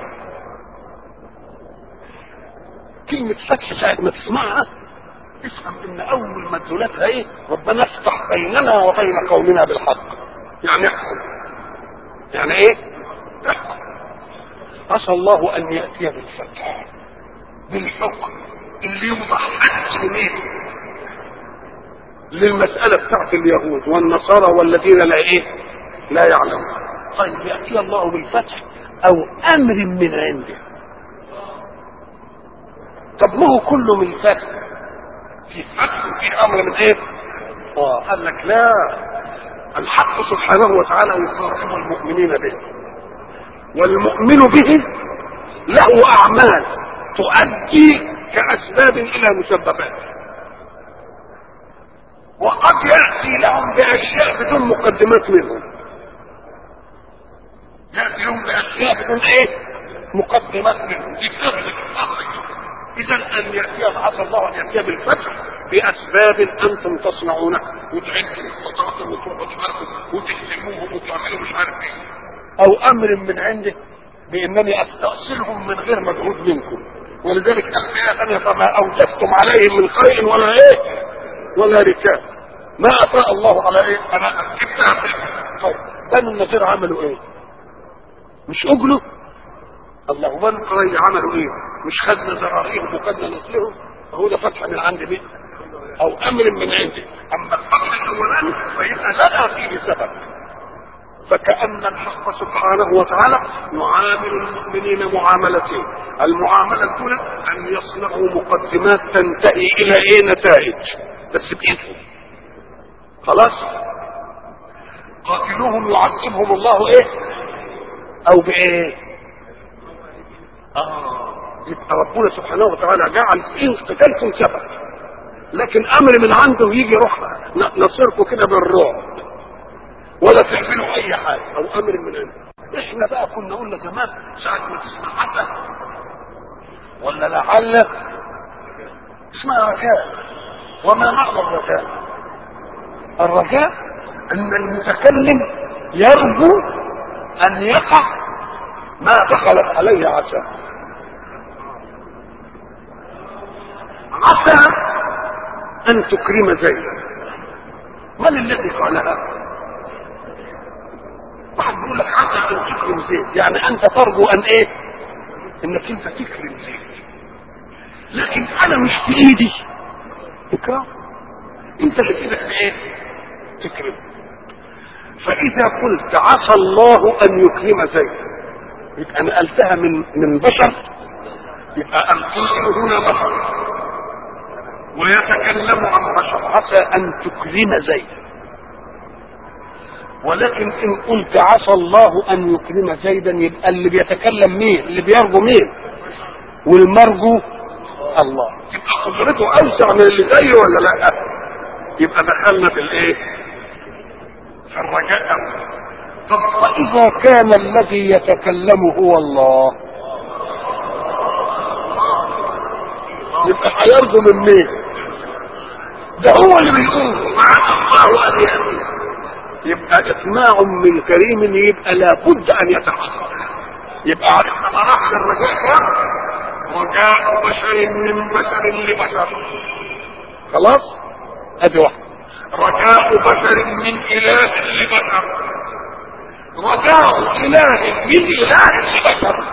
كلمة فتح ساعة ما تسمعها افهم ان اول مدلولاتها ايه ربنا افتح بيننا وبين قومنا بالحق يعني احكم يعني ايه احكم عسى الله ان ياتي بالفتح بالحكم اللي يوضح حد ليه للمسألة بتاعت اليهود والنصارى والذين لا ايه لا يعلمون طيب يأتي الله بالفتح أو أمر من عنده طب ما هو كله من فتح في فتح وفي أمر من إيه؟ آه قال لك لا الحق سبحانه وتعالى يخاطب المؤمنين به والمؤمن به له أعمال تؤدي كأسباب إلى مسببات وقد يأتي لهم بأشياء بدون مقدمات منهم يأتي لهم بأشياء بدون إيه؟ مقدمات منهم دي إذا أن يأتي عسى الله أن يأتي بالفتح بأسباب أنتم تصنعونها وتعدوا وتعطوا وتعرفوا وتهزموهم وتعملوا مش عارف إيه أو أمر من عنده بأنني أستأصلهم من غير مجهود منكم ولذلك الآية ثانية فما أوجدتم عليهم من خير ولا إيه ولا ركاب ما أفاء الله على إيه أنا جبتها في طيب بنو النذير عملوا إيه مش أجلوا الله بنو قرية عملوا إيه مش خدنا ذراريهم وخدنا نسلهم هو ده فتح من عند مين أو أمر من عنده أما الفتح الأولاني فيبقى لا فيه سبب فكأن الحق سبحانه وتعالى يعامل المؤمنين معاملتين المعاملة الأولى أن يصنعوا مقدمات تنتهي إلى إيه نتائج بس بإذنه خلاص قاتلوهم يعذبهم الله إيه أو بإيه آه يبقى ربنا سبحانه وتعالى جعل فيه قتالكم سبب لكن أمر من عنده يجي يروح نصركم كده بالرعب ولا تعملوا اي حاجه او امر من عنده احنا بقى كنا قلنا زمان ساعه ما تسمع حسن ولا لعل اسمها رجاء وما معنى الرجاء الرجاء ان المتكلم يرجو ان يقع ما دخلت عليه عسى عسى ان تكرم زيدا من الذي قالها واحد بيقول لك عسى ان تكرم زيد يعني انت ترجو ان ايه انك انت تكرم زيد لكن انا مش في ايدي اكرام انت اللي في ايدك ايه تكرم فاذا قلت عسى الله ان يكرم زيد يبقى نقلتها من من بشر يبقى القائل هنا بشر ويتكلم عن بشر عسى ان تكرم زيد ولكن ان قلت عسى الله ان يكرم زيدا يبقى اللي بيتكلم مين اللي بيرجو مين والمرجو الله يبقى قدرته اوسع من اللي زيه ولا لا يبقى دخلنا في الايه في الرجاء أول. طب فاذا كان الذي يتكلم هو الله يبقى هيرجو من مين ده هو اللي بيقول مع الله ان ياتي يبقى اطماع من كريم يبقى لابد ان يتحقق يبقى عرفنا مراحل الرجاء رجاء بشر من بشر لبشر خلاص ادي واحد رجاء بشر من اله لبشر رجاء اله من اله لبشر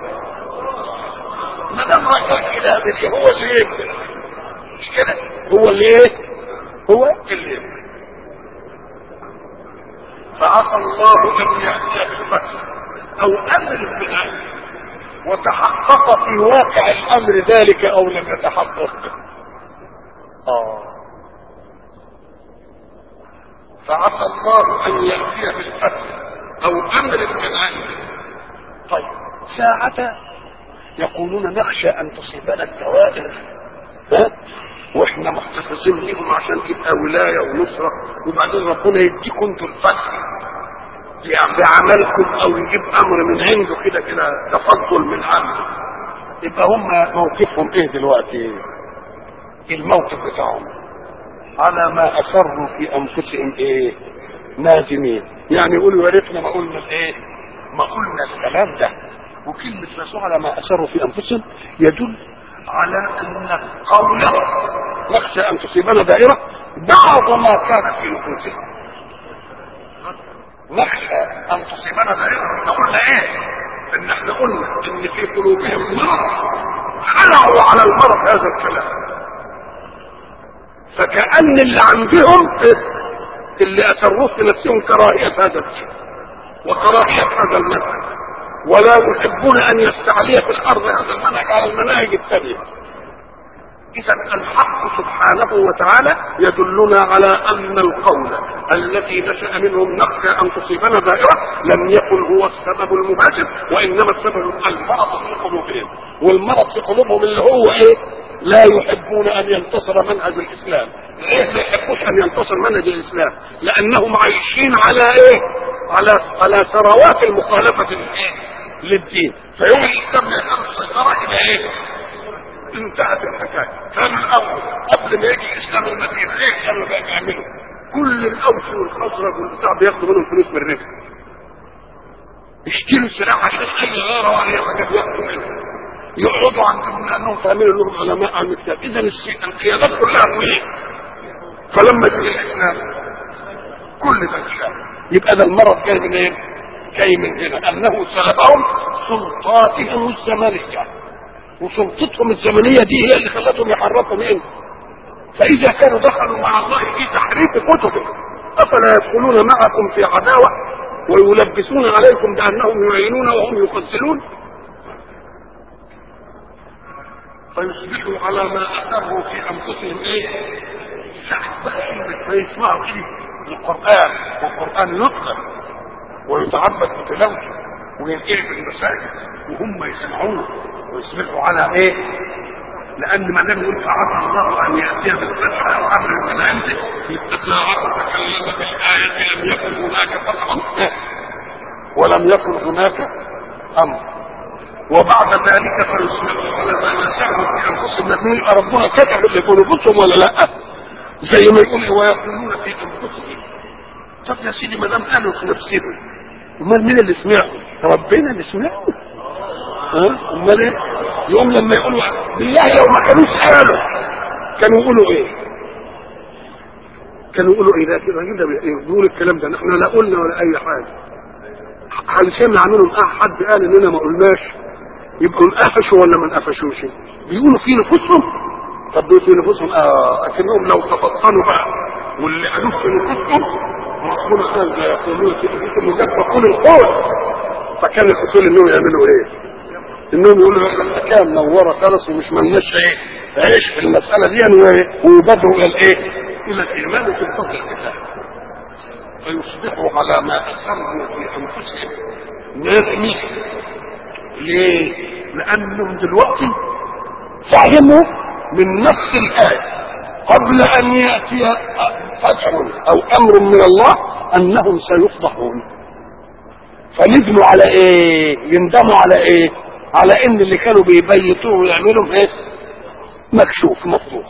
ما دام رجاء اله هو اللي يبدأ مش كده هو اللي ايه هو اللي يبدأ فعسى الله ان ياتي بالفتح او امر بالامر وتحقق في واقع الامر ذلك او لم يتحقق اه فعسى الله ان ياتي بالفتح او امر بالامر طيب ساعة يقولون نخشى ان تصيبنا الدوائر ها واحنا محتفظين بيهم عشان تبقى ولايه ونصره وبعدين ربنا يديكم انتوا الفتح يعني بعملكم او يجيب امر من عنده كده كده تفضل من عنده يبقى هم موقفهم ايه دلوقتي الموقف بتاعهم على ما اصروا في انفسهم ايه نادمين يعني يقولوا يا ريتنا ما قلنا الايه ما قلنا الكلام ده وكلمه نسوا على ما اصروا في انفسهم يدل على ان قوله نخشى ان تصيبنا دائره بعض ما كان في نفوسهم نخشى ان تصيبنا دائره احنا قلنا ايه ان احنا قلنا ان في قلوبهم مرض خلعوا على المرض هذا الكلام فكأن اللي عندهم اللي أسروه في نفسهم كراهية هذا الشيء وكراهيه هذا المنهج ولا يحبون ان يستعلي في الارض هذا المنهج على المناهج الثانيه اذا الحق سبحانه وتعالى يدلنا على ان القول الذي نشا منهم نخشى ان تصيبنا دائره لم يكن هو السبب المباشر وانما السبب المرض في قلوبهم والمرض في قلوبهم اللي هو ايه لا يحبون ان ينتصر منهج الاسلام ليه ما يحبوش ان ينتصر منهج الاسلام لانهم عايشين على ايه على على ثروات المخالفه للايه للدين فيوم الاسلام يحب السيطره الى ايه انتهت الحكايه كان الاول قبل ما يجي الاسلام المدينه ايه كانوا بقى بيعملوا كل الاوس والخزرج والبتاع بياخدوا منهم فلوس من الربا يشتروا سلاح عشان اي غاره ولا حاجه بياخدوا منهم يقعدوا عندهم لانهم فاهمين انهم علماء على الكتاب اذا القيادات كلها ايه فلما يجي الاسلام كل ده الاسلام يبقى ده المرض جاي من ايه؟ جاي من هنا انه سلبهم سلطاتهم الزمنيه وسلطتهم الزمنيه دي هي اللي خلتهم يحرفوا منه فاذا كانوا دخلوا مع الله في تحريف كتبه افلا يدخلون معكم في عداوه ويلبسون عليكم بانهم يعينون وهم يقتلون فيصبحوا على ما اثروا في انفسهم ايه؟ ساعة بقى كلمة ما يسمعوا كده القرآن والقرآن يطلق ويتعبد بتلاوته وينقل في المساجد وهم يسمعونه ويصبحوا على ايه؟ لأن ما دام يقول فعسى الله أن يأتي بالفتح أو أمر من عنده يبقى ساعة تكلم بالآية لم يكن هناك فتح ولم يكن هناك أمر وبعد ذلك فيصبحوا على ما يسعوا في انفسهم نبيل ربنا كتب اللي في نفوسهم ولا لا زي ما يقول ويقولون في انفسهم طب يا سيدي ما دام قالوا في نفسهم امال مين اللي سمعهم ربنا اللي سمعهم ها امال ايه يوم لما يقولوا بالله لو ما كانوش قالوا كانوا يقولوا ايه كانوا يقولوا ايه ده الراجل ده بيقول الكلام ده نحن لا قلنا ولا اي حاجه هل سمع منهم حد قال اننا ما قلناش يبقوا انقفشوا ولا ما انقفشوش بيقولوا في نفوسهم طب في نفوسهم اه اكنهم لو تفطنوا بقى واللي قالوه في نفوسهم ربنا قال لا يقولون في انفسهم وجد فقول القول فكان الحصول انهم يعملوا ايه؟ انهم يقولوا الحكام منوره خلص ومش ملناش ايه؟ عيش في المساله دي ويبادروا الى الايه؟ الى الايمان في الفضل الكتاب فيصبحوا على ما اسروا في انفسهم نادمين ليه؟ لانهم دلوقتي فهموا من نفس الايه قبل ان ياتي فتح او امر من الله انهم سيفضحون فندموا على ايه؟ يندموا على ايه؟ على ان اللي كانوا بيبيتوه ويعملوا ايه؟ مكشوف مفضوح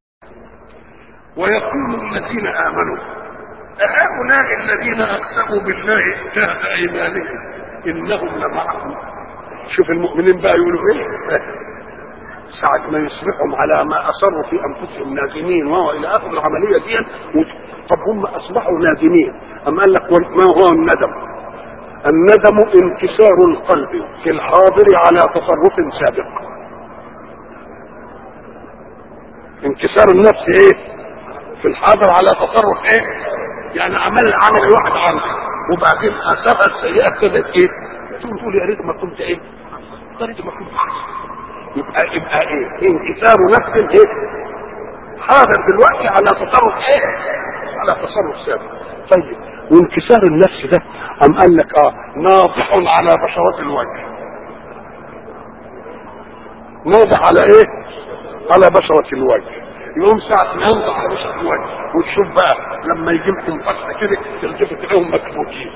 ويقول الذين امنوا أهؤلاء الذين أقسموا بالله جهد أيمانهم إنهم لمعهم شوف المؤمنين بقى يقولوا إيه ساعة ما يصبحهم على ما أصروا في أنفسهم نادمين وهو إلى آخر العملية دي طب هم أصبحوا نادمين أم قال لك ما هو الندم الندم انكسار القلب في الحاضر على تصرف سابق انكسار النفس ايه في الحاضر على تصرف ايه يعني عمل عمل الواحد عنه وبعدين اثرها السيئه ابتدت ايه تقول تقول يا ريت ما كنت ايه يا ريت ما كنت احسن يبقى يبقى ايه انكسار نفس ايه حاضر دلوقتي على تصرف ايه على تصرف سابق طيب وانكسار النفس ده ام قال لك اه ناضح على بشرات الوجه ناضح على ايه على بشرة الوجه يقوم ساعة ما ينضح على بشرة الوجه وتشوف بقى لما يجي لكم فتحة كده تلتفت تلاقيهم مكبوتين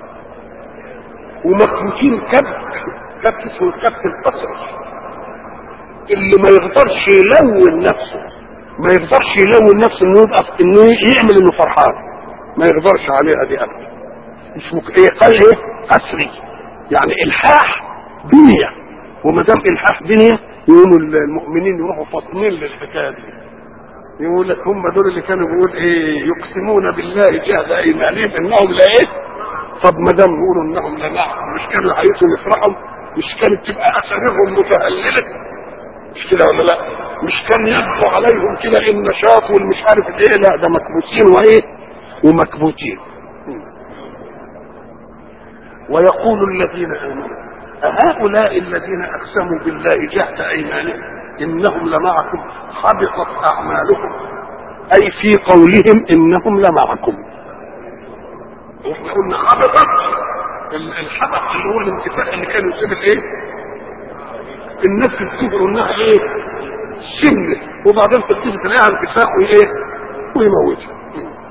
ومكبوتين كبت كبت اسمه الكبت القصري اللي ما يقدرش يلون نفسه ما يقدرش يلون نفسه انه يبقى انه يعمل انه فرحان ما يقدرش عليها دي ابدا اسمه ايه قال ايه قسري يعني الحاح بنيه وما دام الحاح بنيه يقوموا المؤمنين يروحوا فاطمين للحكايه دي يقول لك هم دول اللي كانوا بيقول ايه يقسمون بالله جهد ايمانهم انهم لا ايه طب ما دام يقولوا انهم لا معهم مش كانوا عايزهم يفرحوا مش كانت تبقى اسرارهم متهلله مش كده ولا لا مش كان يبدو عليهم كده النشاط والمش عارف ايه لا ده مكبوتين وايه ومكبوتين ويقول الذين امنوا أهؤلاء الذين اقسموا بالله جهد ايمانهم انهم لمعكم حبطت اعمالهم اي في قولهم انهم لمعكم واحنا قلنا حبطت الحبط اللي هو الانتفاع اللي كان يصيب الايه الناس تفتكر انها ايه سنة وبعدين تبتدي تلاقيها انتفاع وايه ويموتها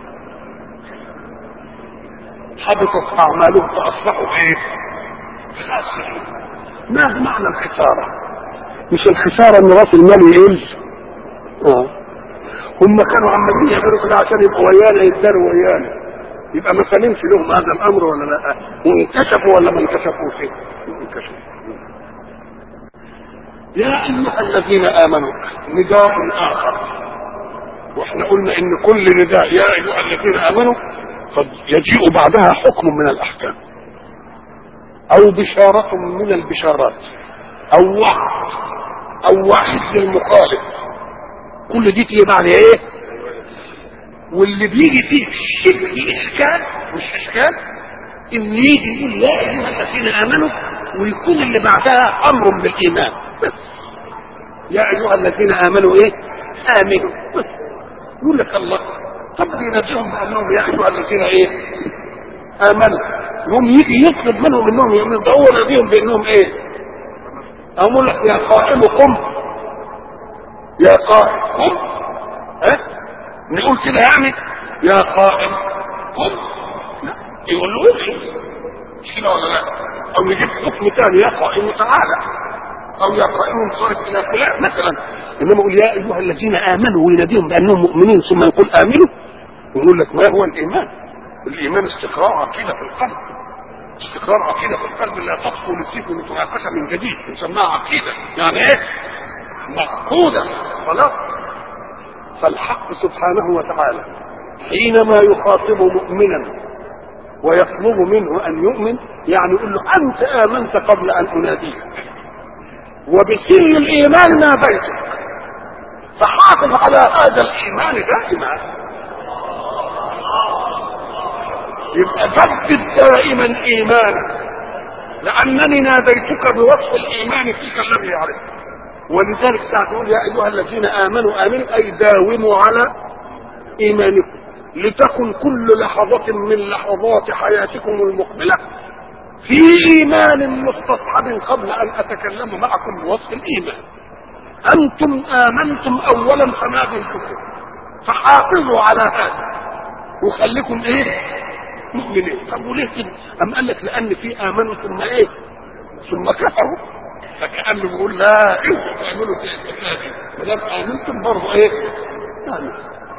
حبطت اعمالهم فاصبحوا ايه خاسرين ما معنى الخسارة مش الخسارة ان راس المال يقل اه هم كانوا عمالين يعملوا كده عشان يبقوا ويانا يداروا ويانا يبقى ما سلمش لهم هذا الامر ولا لا وانكشفوا ولا ما انكشفوش انكشفوا يا ايها الذين امنوا نداء اخر واحنا قلنا ان كل نداء يا ايها الذين امنوا قد يجيء بعدها حكم من الاحكام او بشارة من البشارات او وعد او وعيد للمخالف كل دي تيجي بعد ايه واللي بيجي فيه شبه اشكال مش اشكال ان يجي يقول يا ايها الذين امنوا ويكون اللي بعدها امر بالايمان بس يا ايها الذين امنوا ايه امنوا بس يقول لك الله طب ينبئهم بانهم يا ايها الذين ايه امنوا يوم يجي يطلب منهم انهم يؤمنوا ده هو نبيهم بانهم ايه اقول لك يا قائم قم يا قائم قم ها نقول كده يعني يا قائم قم لا يقول له امشي مش كده ولا لا او يجيب حكم ثاني يا قائم تعالى او يا قائم انصرف الى فلان مثلا انما يقول يا ايها الذين امنوا ويناديهم بانهم مؤمنين ثم يقول امنوا يقول لك ما هو الايمان الايمان استقرار عقيده في القلب استقرار عقيده في القلب لا تطفو للسيف متناقشه من جديد نسميها عقيده يعني ايه مفقوده خلاص فالحق سبحانه وتعالى حينما يخاطب مؤمنا ويطلب منه ان يؤمن يعني يقول له انت امنت قبل ان اناديك وبسر الايمان ناديتك فحافظ على هذا الايمان دائما يبقى جدد دائما ايمانك لانني ناديتك بوصف الايمان فيك الذي يعرفك ولذلك ساعة تقول يا ايها الذين امنوا امنوا اي داوموا على ايمانكم لتكن كل لحظة من لحظات حياتكم المقبلة في ايمان مستصحب قبل ان اتكلم معكم بوصف الايمان انتم امنتم اولا فما بنتكم فحافظوا على هذا وخليكم ايه مؤمنين طب وليه كده ام قال لك لان في امنوا ثم ايه ثم كفروا فكأنه بيقول لا انتوا تعملوا كده ما دام امنتم برضه ايه آمن.